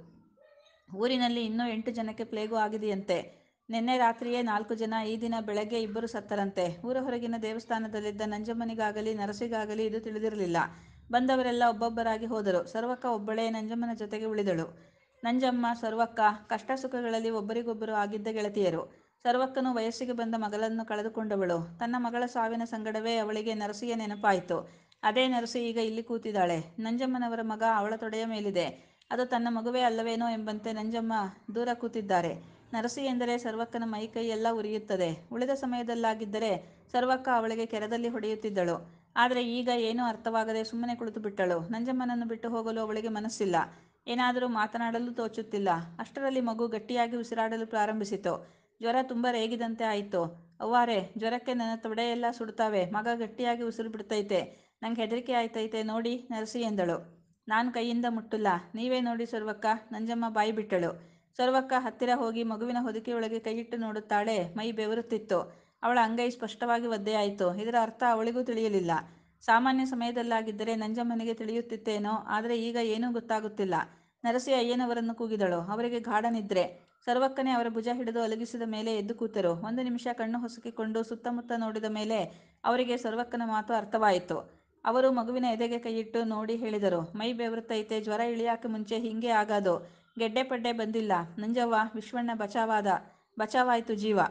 ಊರಿನಲ್ಲಿ ಇನ್ನೂ ಎಂಟು ಜನಕ್ಕೆ ಪ್ಲೇಗು ಆಗಿದೆಯಂತೆ ನಿನ್ನೆ ರಾತ್ರಿಯೇ ನಾಲ್ಕು ಜನ ಈ ದಿನ ಬೆಳಗ್ಗೆ ಇಬ್ಬರು ಸತ್ತರಂತೆ ಊರ ಹೊರಗಿನ ದೇವಸ್ಥಾನದಲ್ಲಿದ್ದ ನಂಜಮ್ಮನಿಗಾಗಲಿ ನರಸಿಗಾಗಲಿ ಇದು ತಿಳಿದಿರಲಿಲ್ಲ ಬಂದವರೆಲ್ಲ ಒಬ್ಬೊಬ್ಬರಾಗಿ ಹೋದರು ಸರ್ವಕ್ಕ ಒಬ್ಬಳೇ ನಂಜಮ್ಮನ ಜೊತೆಗೆ ಉಳಿದಳು ನಂಜಮ್ಮ ಸರ್ವಕ್ಕ ಕಷ್ಟ ಸುಖಗಳಲ್ಲಿ ಒಬ್ಬರಿಗೊಬ್ಬರು ಆಗಿದ್ದ ಗೆಳತಿಯರು ಸರ್ವಕ್ಕನು ವಯಸ್ಸಿಗೆ ಬಂದ ಮಗಳನ್ನು ಕಳೆದುಕೊಂಡವಳು ತನ್ನ ಮಗಳ ಸಾವಿನ ಸಂಗಡವೇ ಅವಳಿಗೆ ನರಸಿಯ ನೆನಪಾಯಿತು ಅದೇ ನರಸಿ ಈಗ ಇಲ್ಲಿ ಕೂತಿದ್ದಾಳೆ ನಂಜಮ್ಮನವರ ಮಗ ಅವಳ ತೊಡೆಯ ಮೇಲಿದೆ ಅದು ತನ್ನ ಮಗುವೇ ಅಲ್ಲವೇನೋ ಎಂಬಂತೆ ನಂಜಮ್ಮ ದೂರ ಕೂತಿದ್ದಾರೆ ನರಸಿ ಎಂದರೆ ಸರ್ವಕ್ಕನ ಮೈಕೈ ಎಲ್ಲ ಉರಿಯುತ್ತದೆ ಉಳಿದ ಸಮಯದಲ್ಲಾಗಿದ್ದರೆ ಸರ್ವಕ್ಕ ಅವಳಿಗೆ ಕೆರದಲ್ಲಿ ಹೊಡೆಯುತ್ತಿದ್ದಳು ಆದರೆ ಈಗ ಏನೂ ಅರ್ಥವಾಗದೆ ಸುಮ್ಮನೆ ಕುಳಿತು ಬಿಟ್ಟಳು ನಂಜಮ್ಮನನ್ನು ಬಿಟ್ಟು ಹೋಗಲು ಅವಳಿಗೆ ಮನಸ್ಸಿಲ್ಲ ಏನಾದರೂ ಮಾತನಾಡಲು ತೋಚುತ್ತಿಲ್ಲ ಅಷ್ಟರಲ್ಲಿ ಮಗು ಗಟ್ಟಿಯಾಗಿ ಉಸಿರಾಡಲು ಪ್ರಾರಂಭಿಸಿತು ಜ್ವರ ತುಂಬ ರೇಗಿದಂತೆ ಆಯಿತು ಅವ್ವಾರೆ ಜ್ವರಕ್ಕೆ ನನ್ನ ತೊಡೆಯೆಲ್ಲ ಸುಡ್ತಾವೆ ಮಗ ಗಟ್ಟಿಯಾಗಿ ಉಸಿರು ಬಿಡ್ತೈತೆ ನಂಗೆ ಹೆದರಿಕೆ ಆಯ್ತೈತೆ ನೋಡಿ ನರಸಿ ಎಂದಳು ನಾನು ಕೈಯಿಂದ ಮುಟ್ಟಲ್ಲ ನೀವೇ ನೋಡಿ ಸರ್ವಕ್ಕ ನಂಜಮ್ಮ ಬಾಯಿ ಬಿಟ್ಟಳು ಸರ್ವಕ್ಕ ಹತ್ತಿರ ಹೋಗಿ ಮಗುವಿನ ಹೊದಿಕೆಯೊಳಗೆ ಕೈಯಿಟ್ಟು ನೋಡುತ್ತಾಳೆ ಮೈ ಬೆವರುತ್ತಿತ್ತು ಅವಳ ಅಂಗೈ ಸ್ಪಷ್ಟವಾಗಿ ಒದ್ದೆಯಾಯಿತು ಇದರ ಅರ್ಥ ಅವಳಿಗೂ ತಿಳಿಯಲಿಲ್ಲ ಸಾಮಾನ್ಯ ಸಮಯದಲ್ಲಾಗಿದ್ದರೆ ನಂಜಮ್ಮನಿಗೆ ತಿಳಿಯುತ್ತಿತ್ತೇನೋ ಆದರೆ ಈಗ ಏನೂ ಗೊತ್ತಾಗುತ್ತಿಲ್ಲ ನರಸಿ ಅಯ್ಯನವರನ್ನು ಕೂಗಿದಳು ಅವರಿಗೆ ಗಾಢ ನಿದ್ರೆ ಸರ್ವಕ್ಕನೇ ಅವರ ಭುಜ ಹಿಡಿದು ಅಲಗಿಸಿದ ಮೇಲೆ ಎದ್ದು ಕೂತರು ಒಂದು ನಿಮಿಷ ಕಣ್ಣು ಹೊಸಕಿಕೊಂಡು ಸುತ್ತಮುತ್ತ ನೋಡಿದ ಮೇಲೆ ಅವರಿಗೆ ಸರ್ವಕ್ಕನ ಮಾತು ಅರ್ಥವಾಯಿತು ಅವರು ಮಗುವಿನ ಎದೆಗೆ ಕೈಯಿಟ್ಟು ನೋಡಿ ಹೇಳಿದರು ಮೈ ಬೆವರುತ್ತೈತೆ ಜ್ವರ ಇಳಿಯಾಕೆ ಮುಂಚೆ ಹಿಂಗೆ ಆಗೋದು ಗೆಡ್ಡೆ ಪಡ್ಡೆ ಬಂದಿಲ್ಲ ನಂಜವ್ವ ವಿಶ್ವಣ್ಣ ಬಚಾವಾದ ಬಚಾವಾಯ್ತು ಜೀವ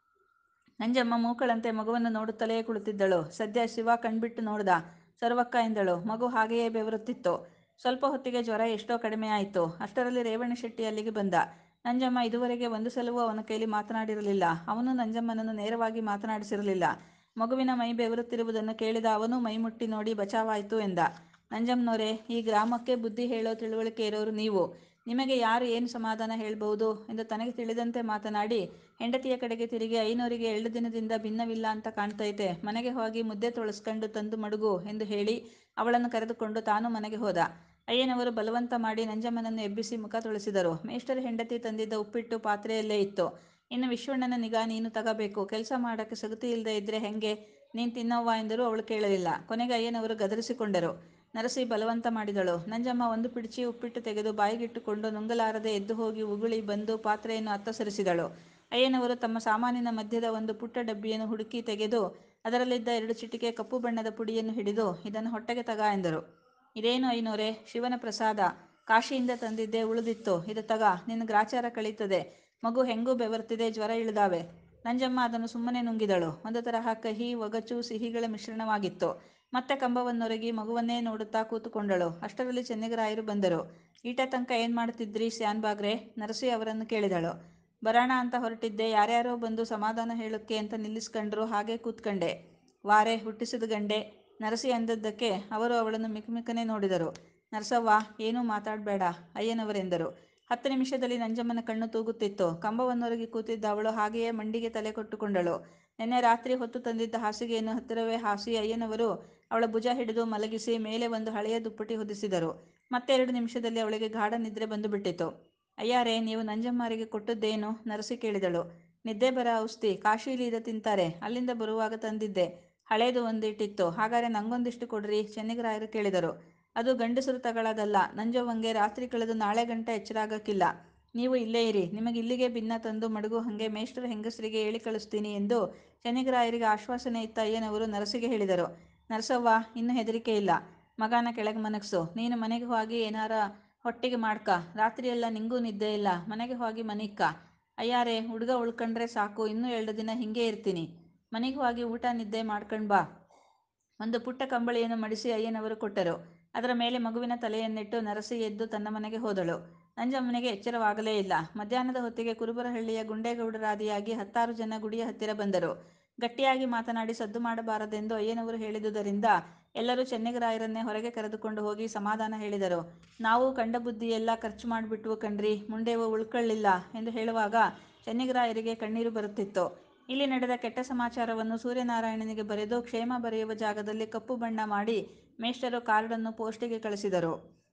ನಂಜಮ್ಮ ಮೂಕಳಂತೆ ಮಗುವನ್ನು ನೋಡುತ್ತಲೇ ಕುಳಿತಿದ್ದಳು ಸದ್ಯ ಶಿವ ಕಣ್ಬಿಟ್ಟು ನೋಡ್ದ ಸರ್ವಕ್ಕ ಎಂದಳು ಮಗು ಹಾಗೆಯೇ ಬೆವರುತ್ತಿತ್ತು ಸ್ವಲ್ಪ ಹೊತ್ತಿಗೆ ಜ್ವರ ಎಷ್ಟೋ ಕಡಿಮೆ ಆಯಿತು ಅಷ್ಟರಲ್ಲಿ ರೇವಣಶೆಟ್ಟಿ ಅಲ್ಲಿಗೆ ಬಂದ ನಂಜಮ್ಮ ಇದುವರೆಗೆ ಒಂದು ಸಲವೂ ಅವನ ಕೈಲಿ ಮಾತನಾಡಿರಲಿಲ್ಲ ಅವನು ನಂಜಮ್ಮನನ್ನು ನೇರವಾಗಿ ಮಾತನಾಡಿಸಿರಲಿಲ್ಲ ಮಗುವಿನ ಮೈ ಬೆವರುತ್ತಿರುವುದನ್ನು ಕೇಳಿದ ಅವನು ಮೈಮುಟ್ಟಿ ನೋಡಿ ಬಚಾವಾಯ್ತು ಎಂದ ನಂಜಮ್ಮನವರೇ ಈ ಗ್ರಾಮಕ್ಕೆ ಬುದ್ಧಿ ಹೇಳೋ ತಿಳುವಳಿಕೆ ಇರೋರು ನೀವು ನಿಮಗೆ ಯಾರು ಏನು ಸಮಾಧಾನ ಹೇಳ್ಬಹುದು ಎಂದು ತನಗೆ ತಿಳಿದಂತೆ ಮಾತನಾಡಿ ಹೆಂಡತಿಯ ಕಡೆಗೆ ತಿರುಗಿ ಐನೋರಿಗೆ ಎರಡು ದಿನದಿಂದ ಭಿನ್ನವಿಲ್ಲ ಅಂತ ಕಾಣ್ತೈತೆ ಮನೆಗೆ ಹೋಗಿ ಮುದ್ದೆ ತೊಳಸ್ಕೊಂಡು ತಂದು ಮಡಗು ಎಂದು ಹೇಳಿ ಅವಳನ್ನು ಕರೆದುಕೊಂಡು ತಾನು ಮನೆಗೆ ಹೋದ ಅಯ್ಯನವರು ಬಲವಂತ ಮಾಡಿ ನಂಜಮ್ಮನನ್ನು ಎಬ್ಬಿಸಿ ಮುಖ ತೊಳೆಸಿದರು ಮೇಷ್ಟರ ಹೆಂಡತಿ ತಂದಿದ್ದ ಉಪ್ಪಿಟ್ಟು ಪಾತ್ರೆಯಲ್ಲೇ ಇತ್ತು ಇನ್ನು ವಿಶ್ವಣ್ಣನ ನಿಗಾ ನೀನು ತಗಬೇಕು ಕೆಲಸ ಮಾಡೋಕ್ಕೆ ಸಗತಿ ಇಲ್ಲದೆ ಇದ್ರೆ ಹೆಂಗೆ ನೀನು ತಿನ್ನವ್ವ ಎಂದರೂ ಅವಳು ಕೇಳಲಿಲ್ಲ ಕೊನೆಗೆ ಅಯ್ಯನವರು ಗದರಿಸಿಕೊಂಡರು ನರಸಿ ಬಲವಂತ ಮಾಡಿದಳು ನಂಜಮ್ಮ ಒಂದು ಪಿಡಿಚಿ ಉಪ್ಪಿಟ್ಟು ತೆಗೆದು ಬಾಯಿಗಿಟ್ಟುಕೊಂಡು ನುಂಗಲಾರದೆ ಎದ್ದು ಹೋಗಿ ಉಗುಳಿ ಬಂದು ಪಾತ್ರೆಯನ್ನು ಅತ್ತ ಸರಿಸಿದಳು ಅಯ್ಯನವರು ತಮ್ಮ ಸಾಮಾನಿನ ಮಧ್ಯದ ಒಂದು ಪುಟ್ಟ ಡಬ್ಬಿಯನ್ನು ಹುಡುಕಿ ತೆಗೆದು ಅದರಲ್ಲಿದ್ದ ಎರಡು ಚಿಟಿಕೆ ಕಪ್ಪು ಬಣ್ಣದ ಪುಡಿಯನ್ನು ಹಿಡಿದು ಇದನ್ನು ಹೊಟ್ಟೆಗೆ ತಗ ಎಂದರು ಇದೇನು ಐನೋರೆ ಶಿವನ ಪ್ರಸಾದ ಕಾಶಿಯಿಂದ ತಂದಿದ್ದೆ ಉಳಿದಿತ್ತು ಇದು ತಗ ನಿನ್ನ ಗ್ರಾಚಾರ ಕಳೀತದೆ ಮಗು ಹೆಂಗೂ ಬೆವರ್ತಿದೆ ಜ್ವರ ಇಳಿದಾವೆ ನಂಜಮ್ಮ ಅದನ್ನು ಸುಮ್ಮನೆ ನುಂಗಿದಳು ಒಂದು ತರಹ ಕಹಿ ಒಗಚು ಸಿಹಿಗಳ ಮಿಶ್ರಣವಾಗಿತ್ತು ಮತ್ತೆ ಕಂಬವನ್ನೊರಗಿ ಮಗುವನ್ನೇ ನೋಡುತ್ತಾ ಕೂತುಕೊಂಡಳು ಅಷ್ಟರಲ್ಲಿ ಚೆನ್ನಿಗರಾಯರು ಬಂದರು ಈಟ ತನಕ ಏನು ಮಾಡ್ತಿದ್ರಿ ಸ್ಯಾನ್ಬಾಗ್ರೆ ನರಸಿ ಅವರನ್ನು ಕೇಳಿದಳು ಬರೋಣ ಅಂತ ಹೊರಟಿದ್ದೆ ಯಾರ್ಯಾರೋ ಬಂದು ಸಮಾಧಾನ ಹೇಳೋಕ್ಕೆ ಅಂತ ನಿಲ್ಲಿಸ್ಕೊಂಡ್ರು ಹಾಗೆ ಕೂತ್ಕಂಡೆ ವಾರೆ ಹುಟ್ಟಿಸಿದ ಗಂಡೆ ನರಸಿ ಅಂದದ್ದಕ್ಕೆ ಅವರು ಅವಳನ್ನು ಮಿಕ್ಮಿಕ್ಕನೆ ನೋಡಿದರು ನರಸವ್ವ ಏನೂ ಮಾತಾಡಬೇಡ ಅಯ್ಯನವರೆಂದರು ಹತ್ತು ನಿಮಿಷದಲ್ಲಿ ನಂಜಮ್ಮನ ಕಣ್ಣು ತೂಗುತ್ತಿತ್ತು ಕಂಬವನ್ನೊರಗಿ ಕೂತಿದ್ದ ಅವಳು ಹಾಗೆಯೇ ಮಂಡಿಗೆ ತಲೆ ಕೊಟ್ಟುಕೊಂಡಳು ನಿನ್ನೆ ರಾತ್ರಿ ಹೊತ್ತು ತಂದಿದ್ದ ಹಾಸಿಗೆಯನ್ನು ಹತ್ತಿರವೇ ಹಾಸಿ ಅಯ್ಯನವರು ಅವಳ ಭುಜ ಹಿಡಿದು ಮಲಗಿಸಿ ಮೇಲೆ ಒಂದು ಹಳೆಯ ದುಪ್ಪಟಿ ಹೊದಿಸಿದರು ಮತ್ತೆ ಎರಡು ನಿಮಿಷದಲ್ಲಿ ಅವಳಿಗೆ ಗಾಢ ನಿದ್ರೆ ಬಂದುಬಿಟ್ಟಿತು ಅಯ್ಯಾರೇ ನೀವು ನಂಜಮ್ಮರಿಗೆ ಕೊಟ್ಟದ್ದೇನು ನರಸಿ ಕೇಳಿದಳು ನಿದ್ದೆ ಬರ ಔಷಧಿ ಕಾಶೀಲಿ ಇದು ತಿಂತಾರೆ ಅಲ್ಲಿಂದ ಬರುವಾಗ ತಂದಿದ್ದೆ ಹಳೇದು ಒಂದಿಟ್ಟಿತ್ತು ಹಾಗಾದ್ರೆ ನಂಗೊಂದಿಷ್ಟು ಕೊಡ್ರಿ ಚೆನ್ನಿಗರಾಯರು ಕೇಳಿದರು ಅದು ಗಂಡಸರು ತಗೊಳ್ಳೋದಲ್ಲ ನಂಜವ್ವಂಗೆ ರಾತ್ರಿ ಕಳೆದು ನಾಳೆ ಗಂಟ ಎಚ್ಚರಾಗಕ್ಕಿಲ್ಲ ನೀವು ಇಲ್ಲೇ ಇರಿ ನಿಮಗೆ ಇಲ್ಲಿಗೆ ಭಿನ್ನ ತಂದು ಮಡಗು ಹಾಗೆ ಮೇಷ್ಟ್ರ ಹೆಂಗಸರಿಗೆ ಹೇಳಿ ಕಳಿಸ್ತೀನಿ ಎಂದು ಚೆನ್ನಿಗರಾಯರಿಗೆ ಆಶ್ವಾಸನೆ ಇತ್ತ ಅಯ್ಯನವರು ನರಸಿಗೆ ಹೇಳಿದರು ನರಸವ್ವ ಇನ್ನೂ ಹೆದರಿಕೆ ಇಲ್ಲ ಮಗನ ಕೆಳಗೆ ಮನಗ್ಸು ನೀನು ಮನೆಗೆ ಹೋಗಿ ಏನಾರ ಹೊಟ್ಟಿಗೆ ಮಾಡ್ಕ ರಾತ್ರಿಯೆಲ್ಲ ನಿಂಗೂ ನಿದ್ದೆ ಇಲ್ಲ ಮನೆಗೆ ಹೋಗಿ ಮನಿಕ್ಕ ಅಯ್ಯಾರೇ ಹುಡುಗ ಉಳ್ಕಂಡ್ರೆ ಸಾಕು ಇನ್ನೂ ಎರಡು ದಿನ ಹಿಂಗೆ ಇರ್ತೀನಿ ಮನೆಗೆ ಹೋಗಿ ಊಟ ನಿದ್ದೆ ಮಾಡ್ಕಂಡ್ ಬಾ ಒಂದು ಪುಟ್ಟ ಕಂಬಳಿಯನ್ನು ಮಡಿಸಿ ಅಯ್ಯನವರು ಕೊಟ್ಟರು ಅದರ ಮೇಲೆ ಮಗುವಿನ ತಲೆಯನ್ನಿಟ್ಟು ನರಸಿ ಎದ್ದು ತನ್ನ ಮನೆಗೆ ಹೋದಳು ನಂಜಮ್ಮನಿಗೆ ಎಚ್ಚರವಾಗಲೇ ಇಲ್ಲ ಮಧ್ಯಾಹ್ನದ ಹೊತ್ತಿಗೆ ಕುರುಬರಹಳ್ಳಿಯ ಗುಂಡೇಗೌಡರಾದಿಯಾಗಿ ಹತ್ತಾರು ಜನ ಗುಡಿಯ ಹತ್ತಿರ ಬಂದರು ಗಟ್ಟಿಯಾಗಿ ಮಾತನಾಡಿ ಸದ್ದು ಮಾಡಬಾರದೆಂದು ಅಯ್ಯನವರು ಹೇಳಿದುದರಿಂದ ಎಲ್ಲರೂ ಚೆನ್ನಿಗರಾಯರನ್ನೇ ಹೊರಗೆ ಕರೆದುಕೊಂಡು ಹೋಗಿ ಸಮಾಧಾನ ಹೇಳಿದರು ನಾವು ಕಂಡ ಬುದ್ಧಿಯೆಲ್ಲ ಖರ್ಚು ಮಾಡಿಬಿಟ್ವು ಕಣ್ರಿ ಮುಂಡೇವು ಉಳ್ಕೊಳ್ಳಿಲ್ಲ ಎಂದು ಹೇಳುವಾಗ ಚೆನ್ನಿಗರಾಯರಿಗೆ ಕಣ್ಣೀರು ಬರುತ್ತಿತ್ತು ಇಲ್ಲಿ ನಡೆದ ಕೆಟ್ಟ ಸಮಾಚಾರವನ್ನು ಸೂರ್ಯನಾರಾಯಣನಿಗೆ ಬರೆದು ಕ್ಷೇಮ ಬರೆಯುವ ಜಾಗದಲ್ಲಿ ಕಪ್ಪು ಬಣ್ಣ ಮಾಡಿ ಮೇಷ್ಟರು ಕಾರ್ಡನ್ನು ಪೋಸ್ಟಿಗೆ ಕಳಿಸಿದರು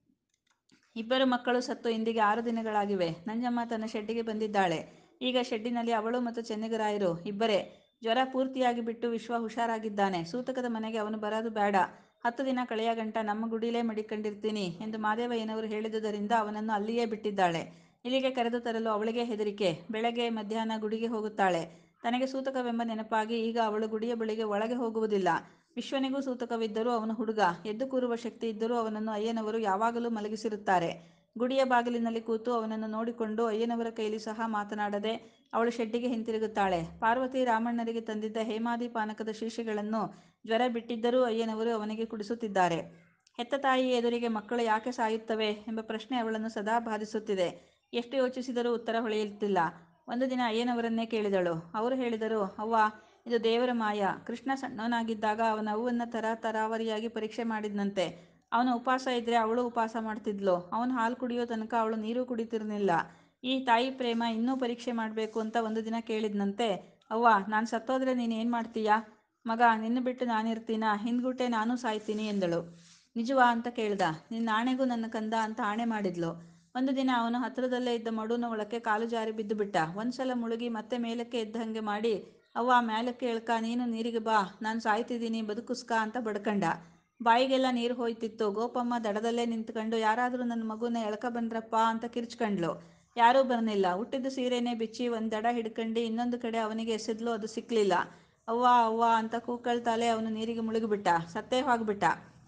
ಇಬ್ಬರು ಮಕ್ಕಳು ಸತ್ತು ಇಂದಿಗೆ ಆರು ದಿನಗಳಾಗಿವೆ ನಂಜಮ್ಮ ತನ್ನ ಶೆಡ್ಡಿಗೆ ಬಂದಿದ್ದಾಳೆ ಈಗ ಶೆಡ್ಡಿನಲ್ಲಿ ಅವಳು ಮತ್ತು ಚೆನ್ನಿಗರಾಯರು ಇಬ್ಬರೇ ಜ್ವರ ಪೂರ್ತಿಯಾಗಿ ಬಿಟ್ಟು ವಿಶ್ವ ಹುಷಾರಾಗಿದ್ದಾನೆ ಸೂತಕದ ಮನೆಗೆ ಅವನು ಬರೋದು ಬೇಡ ಹತ್ತು ದಿನ ಕಳೆಯ ಗಂಟ ನಮ್ಮ ಗುಡಿಲೇ ಮಡಿಕೊಂಡಿರ್ತೀನಿ ಎಂದು ಮಾದೇವಯ್ಯನವರು ಹೇಳಿದುದರಿಂದ ಅವನನ್ನು ಅಲ್ಲಿಯೇ ಬಿಟ್ಟಿದ್ದಾಳೆ ಇಲ್ಲಿಗೆ ಕರೆದು ತರಲು ಅವಳಿಗೆ ಹೆದರಿಕೆ ಬೆಳಗ್ಗೆ ಮಧ್ಯಾಹ್ನ ಗುಡಿಗೆ ಹೋಗುತ್ತಾಳೆ ತನಗೆ ಸೂತಕವೆಂಬ ನೆನಪಾಗಿ ಈಗ ಅವಳು ಗುಡಿಯ ಬಳಿಗೆ ಒಳಗೆ ಹೋಗುವುದಿಲ್ಲ ವಿಶ್ವನಿಗೂ ಸೂತಕವಿದ್ದರೂ ಅವನು ಹುಡುಗ ಎದ್ದು ಕೂರುವ ಶಕ್ತಿ ಇದ್ದರೂ ಅವನನ್ನು ಅಯ್ಯನವರು ಯಾವಾಗಲೂ ಮಲಗಿಸಿರುತ್ತಾರೆ ಗುಡಿಯ ಬಾಗಿಲಿನಲ್ಲಿ ಕೂತು ಅವನನ್ನು ನೋಡಿಕೊಂಡು ಅಯ್ಯನವರ ಕೈಲಿ ಸಹ ಮಾತನಾಡದೆ ಅವಳು ಶೆಡ್ಡಿಗೆ ಹಿಂತಿರುಗುತ್ತಾಳೆ ಪಾರ್ವತಿ ರಾಮಣ್ಣರಿಗೆ ತಂದಿದ್ದ ಹೇಮಾದಿ ಪಾನಕದ ಶೀಶೆಗಳನ್ನು ಜ್ವರ ಬಿಟ್ಟಿದ್ದರೂ ಅಯ್ಯನವರು ಅವನಿಗೆ ಕುಡಿಸುತ್ತಿದ್ದಾರೆ ಹೆತ್ತ ತಾಯಿ ಎದುರಿಗೆ ಮಕ್ಕಳು ಯಾಕೆ ಸಾಯುತ್ತವೆ ಎಂಬ ಪ್ರಶ್ನೆ ಅವಳನ್ನು ಸದಾ ಬಾಧಿಸುತ್ತಿದೆ ಎಷ್ಟು ಯೋಚಿಸಿದರೂ ಉತ್ತರ ಹೊಳೆಯುತ್ತಿಲ್ಲ ಒಂದು ದಿನ ಅಯ್ಯನವರನ್ನೇ ಕೇಳಿದಳು ಅವರು ಹೇಳಿದರು ಅವ್ವ ಇದು ದೇವರ ಮಾಯ ಕೃಷ್ಣ ಸಣ್ಣವನಾಗಿದ್ದಾಗ ಅವನ ಅವ್ವನ್ನ ತರ ತರಾವರಿಯಾಗಿ ಪರೀಕ್ಷೆ ಮಾಡಿದ್ನಂತೆ ಅವನು ಉಪವಾಸ ಇದ್ರೆ ಅವಳು ಉಪವಾಸ ಮಾಡ್ತಿದ್ಲು ಅವನು ಹಾಲು ಕುಡಿಯೋ ತನಕ ಅವಳು ನೀರು ಕುಡಿತಿರ್ಲಿಲ್ಲ ಈ ತಾಯಿ ಪ್ರೇಮ ಇನ್ನೂ ಪರೀಕ್ಷೆ ಮಾಡಬೇಕು ಅಂತ ಒಂದು ದಿನ ಕೇಳಿದ್ನಂತೆ ಅವ್ವ ನಾನು ಸತ್ತೋದ್ರೆ ನೀನು ಏನು ಮಾಡ್ತೀಯಾ ಮಗ ನಿನ್ನ ಬಿಟ್ಟು ನಾನಿರ್ತೀನಾ ಹಿಂದ್ಗುಟ್ಟೆ ನಾನೂ ಸಾಯ್ತೀನಿ ಎಂದಳು ನಿಜವಾ ಅಂತ ಕೇಳ್ದ ನಿನ್ನ ಆಣೆಗೂ ನನ್ನ ಕಂದ ಅಂತ ಆಣೆ ಮಾಡಿದ್ಲು ಒಂದು ದಿನ ಅವನು ಹತ್ರದಲ್ಲೇ ಇದ್ದ ಮಡುನ ಒಳಕ್ಕೆ ಕಾಲು ಜಾರಿ ಬಿದ್ದು ಬಿಟ್ಟ ಒಂದ್ಸಲ ಮುಳುಗಿ ಮತ್ತೆ ಮೇಲಕ್ಕೆ ಎದ್ದ ಹಂಗೆ ಮಾಡಿ ಅವ್ವ ಮೇಲಕ್ಕೆ ಎಳ್ಕ ನೀನು ನೀರಿಗೆ ಬಾ ನಾನು ಸಾಯ್ತಿದ್ದೀನಿ ಬದುಕುಸ್ಕ ಅಂತ ಬಡ್ಕಂಡ ಬಾಯಿಗೆಲ್ಲ ನೀರು ಹೋಯ್ತಿತ್ತು ಗೋಪಮ್ಮ ದಡದಲ್ಲೇ ನಿಂತ್ಕೊಂಡು ಯಾರಾದರೂ ನನ್ನ ಮಗುನ ಎಳ್ಕ ಬಂದ್ರಪ್ಪ ಅಂತ ಕಿರ್ಚ್ಕಂಡ್ಲು ಯಾರೂ ಬರ್ನಿಲ್ಲ ಹುಟ್ಟಿದ ಸೀರೆನೇ ಬಿಚ್ಚಿ ಒಂದು ದಡ ಹಿಡ್ಕಂಡು ಇನ್ನೊಂದು ಕಡೆ ಅವನಿಗೆ ಎಸೆದ್ಲು ಅದು ಸಿಕ್ಲಿಲ್ಲ ಅವ್ವ ಅವ್ವ ಅಂತ ಕೂಕ್ಕಳ್ತಾಲೆ ಅವನು ನೀರಿಗೆ ಮುಳುಗಿಬಿಟ್ಟ ಸತ್ತೇ ಹೋಗ್ಬಿಟ್ಟ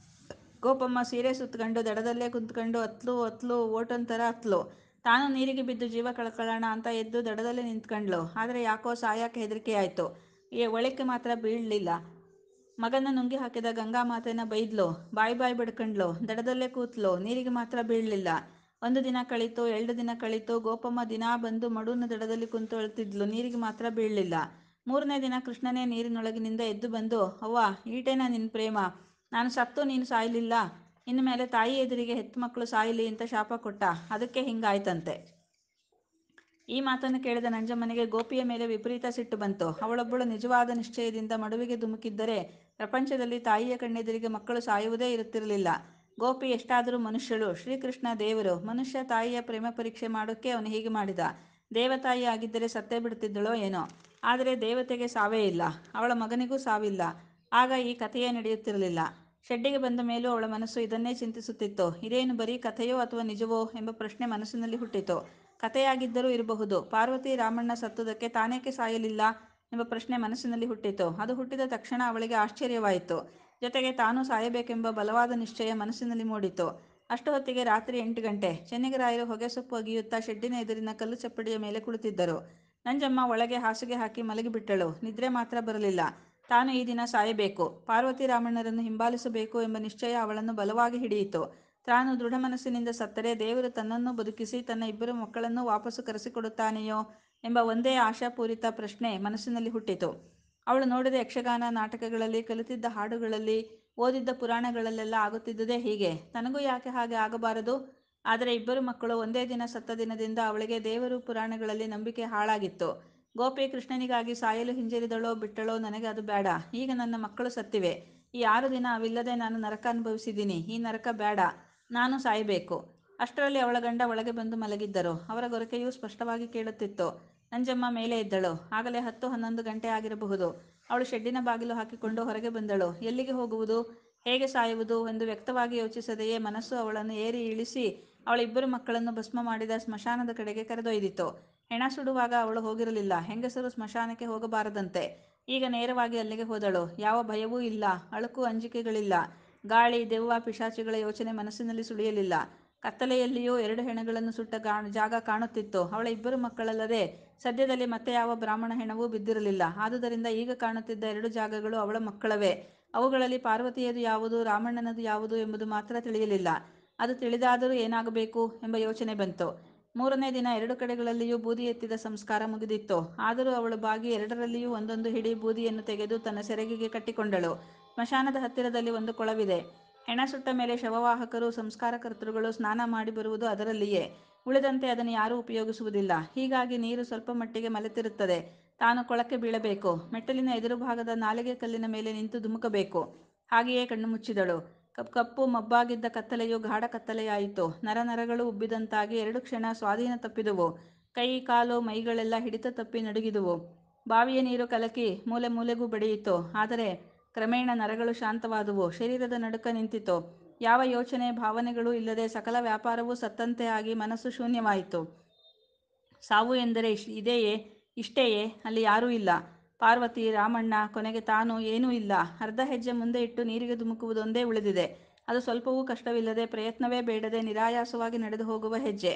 ಗೋಪಮ್ಮ ಸೀರೆ ಸುತ್ಕೊಂಡು ದಡದಲ್ಲೇ ಕುಂತ್ಕೊಂಡು ಅತ್ಲು ಅತ್ಲು ಓಟೋನ್ ಥರ ಅತ್ಲು ತಾನು ನೀರಿಗೆ ಬಿದ್ದು ಜೀವ ಕಳ್ಕೊಳ್ಳೋಣ ಅಂತ ಎದ್ದು ದಡದಲ್ಲೇ ನಿಂತ್ಕೊಂಡ್ಲು ಆದರೆ ಯಾಕೋ ಸಾಯಕ್ಕೆ ಹೆದರಿಕೆ ಆಯಿತು ಈ ಒಳಕ್ಕೆ ಮಾತ್ರ ಬೀಳಲಿಲ್ಲ ಮಗನ ನುಂಗಿ ಹಾಕಿದ ಗಂಗಾಮಾತೆನ ಬೈದ್ಲು ಬಾಯ್ ಬಾಯ್ ಬಡ್ಕಂಡ್ಲು ದಡದಲ್ಲೇ ಕೂತ್ಲು ನೀರಿಗೆ ಮಾತ್ರ ಬೀಳಲಿಲ್ಲ ಒಂದು ದಿನ ಕಳೀತು ಎರಡು ದಿನ ಕಳೀತು ಗೋಪಮ್ಮ ದಿನಾ ಬಂದು ಮಡುನ ದಡದಲ್ಲಿ ಕುಂತು ಅಳ್ತಿದ್ಲು ನೀರಿಗೆ ಮಾತ್ರ ಬೀಳಲಿಲ್ಲ ಮೂರನೇ ದಿನ ಕೃಷ್ಣನೇ ನೀರಿನೊಳಗಿನಿಂದ ಎದ್ದು ಬಂದು ಅವ್ವ ಈಟೇನ ನಿನ್ನ ಪ್ರೇಮ ನಾನು ಸತ್ತು ನೀನು ಸಾಯಲಿಲ್ಲ ಇನ್ನು ಮೇಲೆ ತಾಯಿ ಎದುರಿಗೆ ಹೆತ್ತ ಮಕ್ಕಳು ಸಾಯಲಿ ಅಂತ ಶಾಪ ಕೊಟ್ಟ ಅದಕ್ಕೆ ಹಿಂಗಾಯ್ತಂತೆ ಈ ಮಾತನ್ನು ಕೇಳಿದ ನಂಜಮ್ಮನಿಗೆ ಗೋಪಿಯ ಮೇಲೆ ವಿಪರೀತ ಸಿಟ್ಟು ಬಂತು ಅವಳೊಬ್ಬಳು ನಿಜವಾದ ನಿಶ್ಚಯದಿಂದ ಮಡುವಿಗೆ ಧುಮುಕಿದ್ದರೆ ಪ್ರಪಂಚದಲ್ಲಿ ತಾಯಿಯ ಕಣ್ಣೆದುರಿಗೆ ಮಕ್ಕಳು ಸಾಯುವುದೇ ಇರುತ್ತಿರಲಿಲ್ಲ ಗೋಪಿ ಎಷ್ಟಾದರೂ ಮನುಷ್ಯಳು ಶ್ರೀಕೃಷ್ಣ ದೇವರು ಮನುಷ್ಯ ತಾಯಿಯ ಪ್ರೇಮ ಪರೀಕ್ಷೆ ಮಾಡೋಕ್ಕೆ ಅವನು ಹೀಗೆ ಮಾಡಿದ ದೇವತಾಯಿ ಆಗಿದ್ದರೆ ಸತ್ತೇ ಬಿಡ್ತಿದ್ದಳೋ ಏನೋ ಆದರೆ ದೇವತೆಗೆ ಸಾವೇ ಇಲ್ಲ ಅವಳ ಮಗನಿಗೂ ಸಾವಿಲ್ಲ ಆಗ ಈ ಕಥೆಯೇ ನಡೆಯುತ್ತಿರಲಿಲ್ಲ ಶೆಡ್ಡಿಗೆ ಬಂದ ಮೇಲೂ ಅವಳ ಮನಸ್ಸು ಇದನ್ನೇ ಚಿಂತಿಸುತ್ತಿತ್ತು ಇದೇನು ಬರೀ ಕಥೆಯೋ ಅಥವಾ ನಿಜವೋ ಎಂಬ ಪ್ರಶ್ನೆ ಮನಸ್ಸಿನಲ್ಲಿ ಹುಟ್ಟಿತು ಕಥೆಯಾಗಿದ್ದರೂ ಇರಬಹುದು ಪಾರ್ವತಿ ರಾಮಣ್ಣ ಸತ್ತುದಕ್ಕೆ ತಾನೇಕೆ ಸಾಯಲಿಲ್ಲ ಎಂಬ ಪ್ರಶ್ನೆ ಮನಸ್ಸಿನಲ್ಲಿ ಹುಟ್ಟಿತು ಅದು ಹುಟ್ಟಿದ ತಕ್ಷಣ ಅವಳಿಗೆ ಆಶ್ಚರ್ಯವಾಯಿತು ಜೊತೆಗೆ ತಾನೂ ಸಾಯಬೇಕೆಂಬ ಬಲವಾದ ನಿಶ್ಚಯ ಮನಸ್ಸಿನಲ್ಲಿ ಮೂಡಿತು ಅಷ್ಟು ಹೊತ್ತಿಗೆ ರಾತ್ರಿ ಎಂಟು ಗಂಟೆ ಚೆನ್ನಿಗರಾಯರು ಹೊಗೆಸೊಪ್ಪು ಅಗಿಯುತ್ತಾ ಶೆಡ್ಡಿನ ಎದುರಿನ ಕಲ್ಲು ಚಪ್ಪಡಿಯ ಮೇಲೆ ಕುಳಿತಿದ್ದರು ನಂಜಮ್ಮ ಒಳಗೆ ಹಾಸಿಗೆ ಹಾಕಿ ಮಲಗಿಬಿಟ್ಟಳು ನಿದ್ರೆ ಮಾತ್ರ ಬರಲಿಲ್ಲ ತಾನು ಈ ದಿನ ಸಾಯಬೇಕು ಪಾರ್ವತಿ ರಾಮಣ್ಣರನ್ನು ಹಿಂಬಾಲಿಸಬೇಕು ಎಂಬ ನಿಶ್ಚಯ ಅವಳನ್ನು ಬಲವಾಗಿ ಹಿಡಿಯಿತು ತಾನು ದೃಢ ಮನಸ್ಸಿನಿಂದ ಸತ್ತರೆ ದೇವರು ತನ್ನನ್ನು ಬದುಕಿಸಿ ತನ್ನ ಇಬ್ಬರು ಮಕ್ಕಳನ್ನೂ ವಾಪಸ್ಸು ಕರೆಸಿಕೊಡುತ್ತಾನೆಯೋ ಎಂಬ ಒಂದೇ ಆಶಾಪೂರಿತ ಪ್ರಶ್ನೆ ಮನಸ್ಸಿನಲ್ಲಿ ಹುಟ್ಟಿತು ಅವಳು ನೋಡಿದ ಯಕ್ಷಗಾನ ನಾಟಕಗಳಲ್ಲಿ ಕಲಿತಿದ್ದ ಹಾಡುಗಳಲ್ಲಿ ಓದಿದ್ದ ಪುರಾಣಗಳಲ್ಲೆಲ್ಲ ಆಗುತ್ತಿದ್ದುದೇ ಹೀಗೆ ತನಗೂ ಯಾಕೆ ಹಾಗೆ ಆಗಬಾರದು ಆದರೆ ಇಬ್ಬರು ಮಕ್ಕಳು ಒಂದೇ ದಿನ ಸತ್ತ ದಿನದಿಂದ ಅವಳಿಗೆ ದೇವರು ಪುರಾಣಗಳಲ್ಲಿ ನಂಬಿಕೆ ಹಾಳಾಗಿತ್ತು ಗೋಪಿ ಕೃಷ್ಣನಿಗಾಗಿ ಸಾಯಲು ಹಿಂಜರಿದಳೋ ಬಿಟ್ಟಳೋ ನನಗೆ ಅದು ಬೇಡ ಈಗ ನನ್ನ ಮಕ್ಕಳು ಸತ್ತಿವೆ ಈ ಆರು ದಿನ ಅವಿಲ್ಲದೆ ನಾನು ನರಕ ಅನುಭವಿಸಿದ್ದೀನಿ ಈ ನರಕ ಬೇಡ ನಾನು ಸಾಯಬೇಕು ಅಷ್ಟರಲ್ಲಿ ಅವಳ ಗಂಡ ಒಳಗೆ ಬಂದು ಮಲಗಿದ್ದರು ಅವರ ಗೊರಕೆಯೂ ಸ್ಪಷ್ಟವಾಗಿ ಕೇಳುತ್ತಿತ್ತು ನಂಜಮ್ಮ ಮೇಲೆ ಇದ್ದಳು ಆಗಲೇ ಹತ್ತು ಹನ್ನೊಂದು ಗಂಟೆ ಆಗಿರಬಹುದು ಅವಳು ಶೆಡ್ಡಿನ ಬಾಗಿಲು ಹಾಕಿಕೊಂಡು ಹೊರಗೆ ಬಂದಳು ಎಲ್ಲಿಗೆ ಹೋಗುವುದು ಹೇಗೆ ಸಾಯುವುದು ಎಂದು ವ್ಯಕ್ತವಾಗಿ ಯೋಚಿಸದೆಯೇ ಮನಸ್ಸು ಅವಳನ್ನು ಏರಿ ಇಳಿಸಿ ಅವಳ ಇಬ್ಬರು ಮಕ್ಕಳನ್ನು ಭಸ್ಮ ಮಾಡಿದ ಸ್ಮಶಾನದ ಕಡೆಗೆ ಕರೆದೊಯ್ದಿತು ಹೆಣ ಸುಡುವಾಗ ಅವಳು ಹೋಗಿರಲಿಲ್ಲ ಹೆಂಗಸರು ಸ್ಮಶಾನಕ್ಕೆ ಹೋಗಬಾರದಂತೆ ಈಗ ನೇರವಾಗಿ ಅಲ್ಲಿಗೆ ಹೋದಳು ಯಾವ ಭಯವೂ ಇಲ್ಲ ಅಳುಕು ಅಂಜಿಕೆಗಳಿಲ್ಲ ಗಾಳಿ ದೆವ್ವ ಪಿಶಾಚಿಗಳ ಯೋಚನೆ ಮನಸ್ಸಿನಲ್ಲಿ ಸುಳಿಯಲಿಲ್ಲ ಕತ್ತಲೆಯಲ್ಲಿಯೂ ಎರಡು ಹೆಣಗಳನ್ನು ಸುಟ್ಟ ಗಾ ಜಾಗ ಕಾಣುತ್ತಿತ್ತು ಅವಳ ಇಬ್ಬರು ಮಕ್ಕಳಲ್ಲದೆ ಸದ್ಯದಲ್ಲಿ ಮತ್ತೆ ಯಾವ ಬ್ರಾಹ್ಮಣ ಹೆಣವೂ ಬಿದ್ದಿರಲಿಲ್ಲ ಆದುದರಿಂದ ಈಗ ಕಾಣುತ್ತಿದ್ದ ಎರಡು ಜಾಗಗಳು ಅವಳ ಮಕ್ಕಳವೇ ಅವುಗಳಲ್ಲಿ ಪಾರ್ವತಿಯದು ಯಾವುದು ರಾಮಣ್ಣನದು ಯಾವುದು ಎಂಬುದು ಮಾತ್ರ ತಿಳಿಯಲಿಲ್ಲ ಅದು ತಿಳಿದಾದರೂ ಏನಾಗಬೇಕು ಎಂಬ ಯೋಚನೆ ಬಂತು ಮೂರನೇ ದಿನ ಎರಡು ಕಡೆಗಳಲ್ಲಿಯೂ ಬೂದಿ ಎತ್ತಿದ ಸಂಸ್ಕಾರ ಮುಗಿದಿತ್ತು ಆದರೂ ಅವಳು ಬಾಗಿ ಎರಡರಲ್ಲಿಯೂ ಒಂದೊಂದು ಹಿಡಿ ಬೂದಿಯನ್ನು ತೆಗೆದು ತನ್ನ ಸೆರಗಿಗೆ ಕಟ್ಟಿಕೊಂಡಳು ಸ್ಮಶಾನದ ಹತ್ತಿರದಲ್ಲಿ ಒಂದು ಕೊಳವಿದೆ ಹೆಣ ಸುಟ್ಟ ಮೇಲೆ ಶವವಾಹಕರು ಸಂಸ್ಕಾರ ಕರ್ತೃಗಳು ಸ್ನಾನ ಮಾಡಿ ಬರುವುದು ಅದರಲ್ಲಿಯೇ ಉಳಿದಂತೆ ಅದನ್ನು ಯಾರೂ ಉಪಯೋಗಿಸುವುದಿಲ್ಲ ಹೀಗಾಗಿ ನೀರು ಸ್ವಲ್ಪ ಮಟ್ಟಿಗೆ ಮಲೆತಿರುತ್ತದೆ ತಾನು ಕೊಳಕ್ಕೆ ಬೀಳಬೇಕು ಮೆಟ್ಟಲಿನ ಎದುರು ಭಾಗದ ನಾಲಿಗೆ ಕಲ್ಲಿನ ಮೇಲೆ ನಿಂತು ಧುಮುಕಬೇಕು ಹಾಗೆಯೇ ಕಣ್ಣು ಮುಚ್ಚಿದಳು ಕಪ್ ಕಪ್ಪು ಮಬ್ಬಾಗಿದ್ದ ಕತ್ತಲೆಯು ಗಾಢ ಕತ್ತಲೆಯಾಯಿತು ನರನರಗಳು ಉಬ್ಬಿದಂತಾಗಿ ಎರಡು ಕ್ಷಣ ಸ್ವಾಧೀನ ತಪ್ಪಿದುವು ಕೈ ಕಾಲು ಮೈಗಳೆಲ್ಲ ಹಿಡಿತ ತಪ್ಪಿ ನಡುಗಿದುವು ಬಾವಿಯ ನೀರು ಕಲಕಿ ಮೂಲೆ ಮೂಲೆಗೂ ಬಡಿಯಿತು ಆದರೆ ಕ್ರಮೇಣ ನರಗಳು ಶಾಂತವಾದುವು ಶರೀರದ ನಡುಕ ನಿಂತಿತು ಯಾವ ಯೋಚನೆ ಭಾವನೆಗಳೂ ಇಲ್ಲದೆ ಸಕಲ ವ್ಯಾಪಾರವೂ ಸತ್ತಂತೆ ಆಗಿ ಮನಸ್ಸು ಶೂನ್ಯವಾಯಿತು ಸಾವು ಎಂದರೆ ಇಶ್ ಇದೆಯೇ ಇಷ್ಟೇಯೇ ಅಲ್ಲಿ ಯಾರೂ ಇಲ್ಲ ಪಾರ್ವತಿ ರಾಮಣ್ಣ ಕೊನೆಗೆ ತಾನು ಏನೂ ಇಲ್ಲ ಅರ್ಧ ಹೆಜ್ಜೆ ಮುಂದೆ ಇಟ್ಟು ನೀರಿಗೆ ಧುಮುಕುವುದೊಂದೇ ಉಳಿದಿದೆ ಅದು ಸ್ವಲ್ಪವೂ ಕಷ್ಟವಿಲ್ಲದೆ ಪ್ರಯತ್ನವೇ ಬೇಡದೆ ನಿರಾಯಾಸವಾಗಿ ನಡೆದು ಹೋಗುವ ಹೆಜ್ಜೆ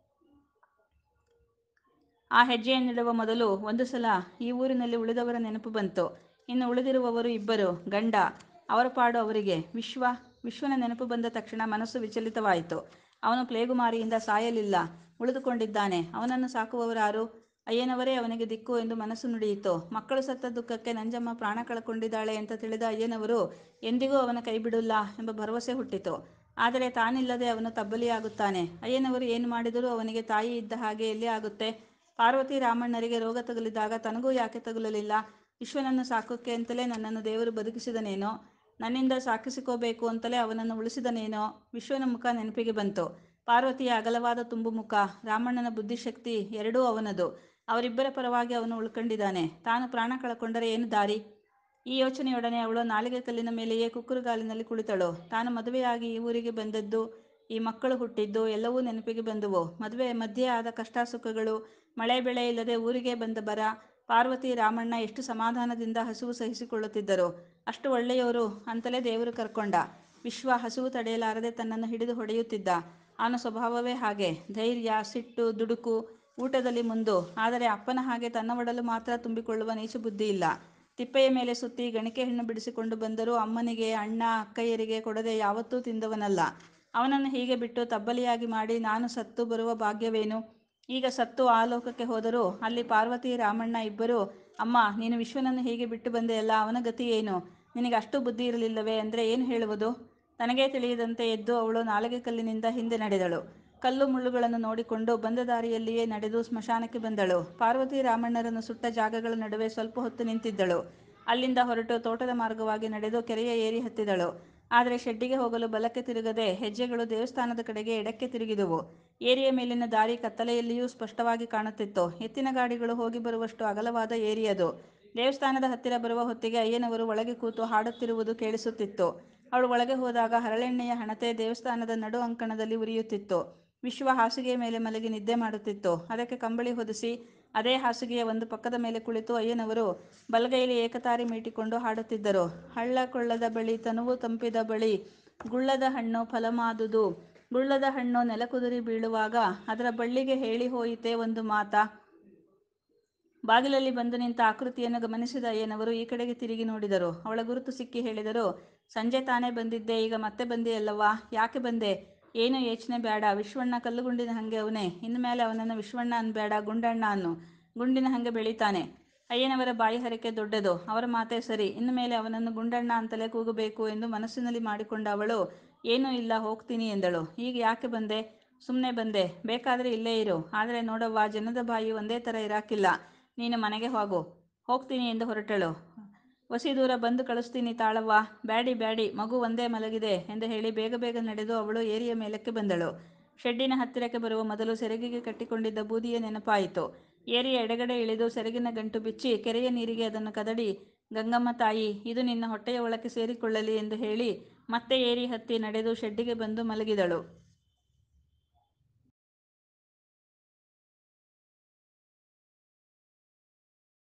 ಆ ಹೆಜ್ಜೆಯನ್ನಿಡುವ ಮೊದಲು ಒಂದು ಸಲ ಈ ಊರಿನಲ್ಲಿ ಉಳಿದವರ ನೆನಪು ಬಂತು ಇನ್ನು ಉಳಿದಿರುವವರು ಇಬ್ಬರು ಗಂಡ ಅವರ ಪಾಡು ಅವರಿಗೆ ವಿಶ್ವ ವಿಶ್ವನ ನೆನಪು ಬಂದ ತಕ್ಷಣ ಮನಸ್ಸು ವಿಚಲಿತವಾಯಿತು ಅವನು ಪ್ಲೇಗುಮಾರಿಯಿಂದ ಸಾಯಲಿಲ್ಲ ಉಳಿದುಕೊಂಡಿದ್ದಾನೆ ಅವನನ್ನು ಸಾಕುವವರಾರು ಅಯ್ಯನವರೇ ಅವನಿಗೆ ದಿಕ್ಕು ಎಂದು ಮನಸ್ಸು ನುಡಿಯಿತು ಮಕ್ಕಳು ಸತ್ತ ದುಃಖಕ್ಕೆ ನಂಜಮ್ಮ ಪ್ರಾಣ ಕಳಕೊಂಡಿದ್ದಾಳೆ ಅಂತ ತಿಳಿದ ಅಯ್ಯನವರು ಎಂದಿಗೂ ಅವನ ಕೈಬಿಡುಲ್ಲ ಎಂಬ ಭರವಸೆ ಹುಟ್ಟಿತು ಆದರೆ ತಾನಿಲ್ಲದೆ ಅವನು ತಬ್ಬಲಿಯಾಗುತ್ತಾನೆ ಅಯ್ಯನವರು ಏನು ಮಾಡಿದರೂ ಅವನಿಗೆ ತಾಯಿ ಇದ್ದ ಹಾಗೆ ಎಲ್ಲಿ ಆಗುತ್ತೆ ಪಾರ್ವತಿ ರಾಮಣ್ಣರಿಗೆ ರೋಗ ತಗುಲಿದಾಗ ತನಗೂ ಯಾಕೆ ತಗುಲಲಿಲ್ಲ ವಿಶ್ವನನ್ನು ಸಾಕೋಕ್ಕೆ ಅಂತಲೇ ನನ್ನನ್ನು ದೇವರು ಬದುಕಿಸಿದನೇನೋ ನನ್ನಿಂದ ಸಾಕಿಸಿಕೋಬೇಕು ಅಂತಲೇ ಅವನನ್ನು ಉಳಿಸಿದನೇನೋ ವಿಶ್ವನ ಮುಖ ನೆನಪಿಗೆ ಬಂತು ಪಾರ್ವತಿಯ ಅಗಲವಾದ ತುಂಬು ಮುಖ ರಾಮಣ್ಣನ ಬುದ್ಧಿಶಕ್ತಿ ಎರಡೂ ಅವನದು ಅವರಿಬ್ಬರ ಪರವಾಗಿ ಅವನು ಉಳ್ಕೊಂಡಿದ್ದಾನೆ ತಾನು ಪ್ರಾಣ ಕಳಕೊಂಡರೆ ಏನು ದಾರಿ ಈ ಯೋಚನೆಯೊಡನೆ ಅವಳು ನಾಲಿಗೆ ಕಲ್ಲಿನ ಮೇಲೆಯೇ ಕುಕ್ಕುರುಗಾಲಿನಲ್ಲಿ ಕುಳಿತಳು ತಾನು ಮದುವೆಯಾಗಿ ಈ ಊರಿಗೆ ಬಂದದ್ದು ಈ ಮಕ್ಕಳು ಹುಟ್ಟಿದ್ದು ಎಲ್ಲವೂ ನೆನಪಿಗೆ ಬಂದುವು ಮದುವೆ ಮಧ್ಯೆ ಆದ ಕಷ್ಟ ಸುಖಗಳು ಮಳೆ ಬೆಳೆ ಇಲ್ಲದೆ ಊರಿಗೆ ಬಂದ ಬರ ಪಾರ್ವತಿ ರಾಮಣ್ಣ ಎಷ್ಟು ಸಮಾಧಾನದಿಂದ ಹಸುವು ಸಹಿಸಿಕೊಳ್ಳುತ್ತಿದ್ದರು ಅಷ್ಟು ಒಳ್ಳೆಯವರು ಅಂತಲೇ ದೇವರು ಕರ್ಕೊಂಡ ವಿಶ್ವ ಹಸುವು ತಡೆಯಲಾರದೆ ತನ್ನನ್ನು ಹಿಡಿದು ಹೊಡೆಯುತ್ತಿದ್ದ ಅವನ ಸ್ವಭಾವವೇ ಹಾಗೆ ಧೈರ್ಯ ಸಿಟ್ಟು ದುಡುಕು ಊಟದಲ್ಲಿ ಮುಂದು ಆದರೆ ಅಪ್ಪನ ಹಾಗೆ ತನ್ನ ಒಡಲು ಮಾತ್ರ ತುಂಬಿಕೊಳ್ಳುವ ನೀಚ ಬುದ್ಧಿ ಇಲ್ಲ ತಿಪ್ಪೆಯ ಮೇಲೆ ಸುತ್ತಿ ಗಣಿಕೆ ಹಣ್ಣು ಬಿಡಿಸಿಕೊಂಡು ಬಂದರೂ ಅಮ್ಮನಿಗೆ ಅಣ್ಣ ಅಕ್ಕಯ್ಯರಿಗೆ ಕೊಡದೆ ಯಾವತ್ತೂ ತಿಂದವನಲ್ಲ ಅವನನ್ನು ಹೀಗೆ ಬಿಟ್ಟು ತಬ್ಬಲಿಯಾಗಿ ಮಾಡಿ ನಾನು ಸತ್ತು ಬರುವ ಭಾಗ್ಯವೇನು ಈಗ ಸತ್ತು ಆ ಲೋಕಕ್ಕೆ ಹೋದರೂ ಅಲ್ಲಿ ಪಾರ್ವತಿ ರಾಮಣ್ಣ ಇಬ್ಬರು ಅಮ್ಮ ನೀನು ವಿಶ್ವನನ್ನು ಹೀಗೆ ಬಿಟ್ಟು ಬಂದೆಯಲ್ಲ ಅವನ ಗತಿ ಏನು ನಿನಗೆ ಅಷ್ಟು ಬುದ್ಧಿ ಇರಲಿಲ್ಲವೇ ಅಂದರೆ ಏನು ಹೇಳುವುದು ತನಗೇ ತಿಳಿಯದಂತೆ ಎದ್ದು ಅವಳು ನಾಲಿಗೆ ಕಲ್ಲಿನಿಂದ ಹಿಂದೆ ನಡೆದಳು ಕಲ್ಲು ಮುಳ್ಳುಗಳನ್ನು ನೋಡಿಕೊಂಡು ಬಂದ ದಾರಿಯಲ್ಲಿಯೇ ನಡೆದು ಸ್ಮಶಾನಕ್ಕೆ ಬಂದಳು ಪಾರ್ವತಿ ರಾಮಣ್ಣರನ್ನು ಸುಟ್ಟ ಜಾಗಗಳ ನಡುವೆ ಸ್ವಲ್ಪ ಹೊತ್ತು ನಿಂತಿದ್ದಳು ಅಲ್ಲಿಂದ ಹೊರಟು ತೋಟದ ಮಾರ್ಗವಾಗಿ ನಡೆದು ಕೆರೆಯ ಏರಿ ಹತ್ತಿದಳು ಆದರೆ ಶೆಡ್ಡಿಗೆ ಹೋಗಲು ಬಲಕ್ಕೆ ತಿರುಗದೆ ಹೆಜ್ಜೆಗಳು ದೇವಸ್ಥಾನದ ಕಡೆಗೆ ಎಡಕ್ಕೆ ತಿರುಗಿದುವು ಏರಿಯ ಮೇಲಿನ ದಾರಿ ಕತ್ತಲೆಯಲ್ಲಿಯೂ ಸ್ಪಷ್ಟವಾಗಿ ಕಾಣುತ್ತಿತ್ತು ಎತ್ತಿನ ಗಾಡಿಗಳು ಹೋಗಿ ಬರುವಷ್ಟು ಅಗಲವಾದ ಏರಿ ಅದು ದೇವಸ್ಥಾನದ ಹತ್ತಿರ ಬರುವ ಹೊತ್ತಿಗೆ ಅಯ್ಯನವರು ಒಳಗೆ ಕೂತು ಹಾಡುತ್ತಿರುವುದು ಕೇಳಿಸುತ್ತಿತ್ತು ಅವಳು ಒಳಗೆ ಹೋದಾಗ ಹರಳೆಣ್ಣೆಯ ಹಣತೆ ದೇವಸ್ಥಾನದ ನಡು ಅಂಕಣದಲ್ಲಿ ಉರಿಯುತ್ತಿತ್ತು ವಿಶ್ವ ಹಾಸಿಗೆಯ ಮೇಲೆ ಮಲಗಿ ನಿದ್ದೆ ಮಾಡುತ್ತಿತ್ತು ಅದಕ್ಕೆ ಕಂಬಳಿ ಹೊದಿಸಿ ಅದೇ ಹಾಸಿಗೆಯ ಒಂದು ಪಕ್ಕದ ಮೇಲೆ ಕುಳಿತು ಅಯ್ಯನವರು ಬಲಗೈಲಿ ಏಕತಾರಿ ಮೀಟಿಕೊಂಡು ಹಾಡುತ್ತಿದ್ದರು. ಹಳ್ಳ ಕೊಳ್ಳದ ಬಳಿ ತನುವು ತಂಪಿದ ಬಳಿ ಗುಳ್ಳದ ಹಣ್ಣು ಫಲಮಾದುದು ಗುಳ್ಳದ ಹಣ್ಣು ನೆಲಕುದುರಿ ಬೀಳುವಾಗ ಅದರ ಬಳ್ಳಿಗೆ ಹೇಳಿ ಹೋಯಿತೆ ಒಂದು ಮಾತ ಬಾಗಿಲಲ್ಲಿ ಬಂದು ನಿಂತ ಆಕೃತಿಯನ್ನು ಗಮನಿಸಿದ ಅಯ್ಯನವರು ಈ ಕಡೆಗೆ ತಿರುಗಿ ನೋಡಿದರು. ಅವಳ ಗುರುತು ಸಿಕ್ಕಿ ಹೇಳಿದರು ಸಂಜೆ ತಾನೇ ಬಂದಿದ್ದೆ ಈಗ ಮತ್ತೆ ಬಂದಿಯಲ್ಲವ್ವಾ ಯಾಕೆ ಬಂದೆ ಏನೂ ಯೇಚ್ನೆ ಬ್ಯಾಡ ವಿಶ್ವಣ್ಣ ಕಲ್ಲುಗುಂಡಿನ ಹಂಗೆ ಅವ್ನೆ ಇನ್ಮ್ಯಾಲೆ ಅವನನ್ನ ವಿಶ್ವಣ್ಣ ಅನ್ಬ್ಯಾಡ ಗುಂಡಣ್ಣ ಅನ್ನು ಗುಂಡಿನ ಹಂಗೆ ಬೆಳಿತಾನೆ ಅಯ್ಯನವರ ಬಾಯಿ ಹರಕೆ ದೊಡ್ಡದು ಅವರ ಮಾತೇ ಸರಿ ಇನ್ನು ಮೇಲೆ ಅವನನ್ನು ಗುಂಡಣ್ಣ ಅಂತಲೇ ಕೂಗಬೇಕು ಎಂದು ಮನಸ್ಸಿನಲ್ಲಿ ಮಾಡಿಕೊಂಡ ಅವಳು ಏನೂ ಇಲ್ಲ ಹೋಗ್ತೀನಿ ಎಂದಳು. ಈಗ ಯಾಕೆ ಬಂದೆ ಸುಮ್ನೆ ಬಂದೆ ಬೇಕಾದ್ರೆ ಇಲ್ಲೇ ಇರು ಆದ್ರೆ ನೋಡವ್ವಾ ಜನದ ಬಾಯಿ ಒಂದೇ ಥರ ಇರಾಕಿಲ್ಲ ನೀನು ಮನೆಗೆ ಹೋಗು ಹೋಗ್ತೀನಿ ಎಂದು ಹೊರಟಳು. ಒಸಿ ದೂರ ಬಂದು ಕಳುಸ್ತೀನಿ ತಾಳವ್ವಾ ಬ್ಯಾಡಿ ಬ್ಯಾಡಿ ಮಗು ಒಂದೇ ಮಲಗಿದೆ ಎಂದು ಹೇಳಿ ಬೇಗ ಬೇಗ ನಡೆದು ಅವಳು ಏರಿಯ ಮೇಲಕ್ಕೆ ಬಂದಳು. ಶೆಡ್ಡಿನ ಹತ್ತಿರಕ್ಕೆ ಬರುವ ಮೊದಲು ಸೆರಗಿಗೆ ಕಟ್ಟಿಕೊಂಡಿದ್ದ ಬೂದಿಯ ನೆನಪಾಯಿತು. ಏರಿಯ ಎಡಗಡೆ ಇಳಿದು ಸೆರಗಿನ ಗಂಟು ಬಿಚ್ಚಿ ಕೆರೆಯ ನೀರಿಗೆ ಅದನ್ನು ಕದಡಿ ಗಂಗಮ್ಮ ತಾಯಿ ಇದು ನಿನ್ನ ಹೊಟ್ಟೆಯ ಒಳಕ್ಕೆ ಸೇರಿಕೊಳ್ಳಲಿ ಎಂದು ಹೇಳಿ ಮತ್ತೆ ಏರಿ ಹತ್ತಿ ನಡೆದು ಶೆಡ್ಡಿಗೆ ಬಂದು ಮಲಗಿದಳು.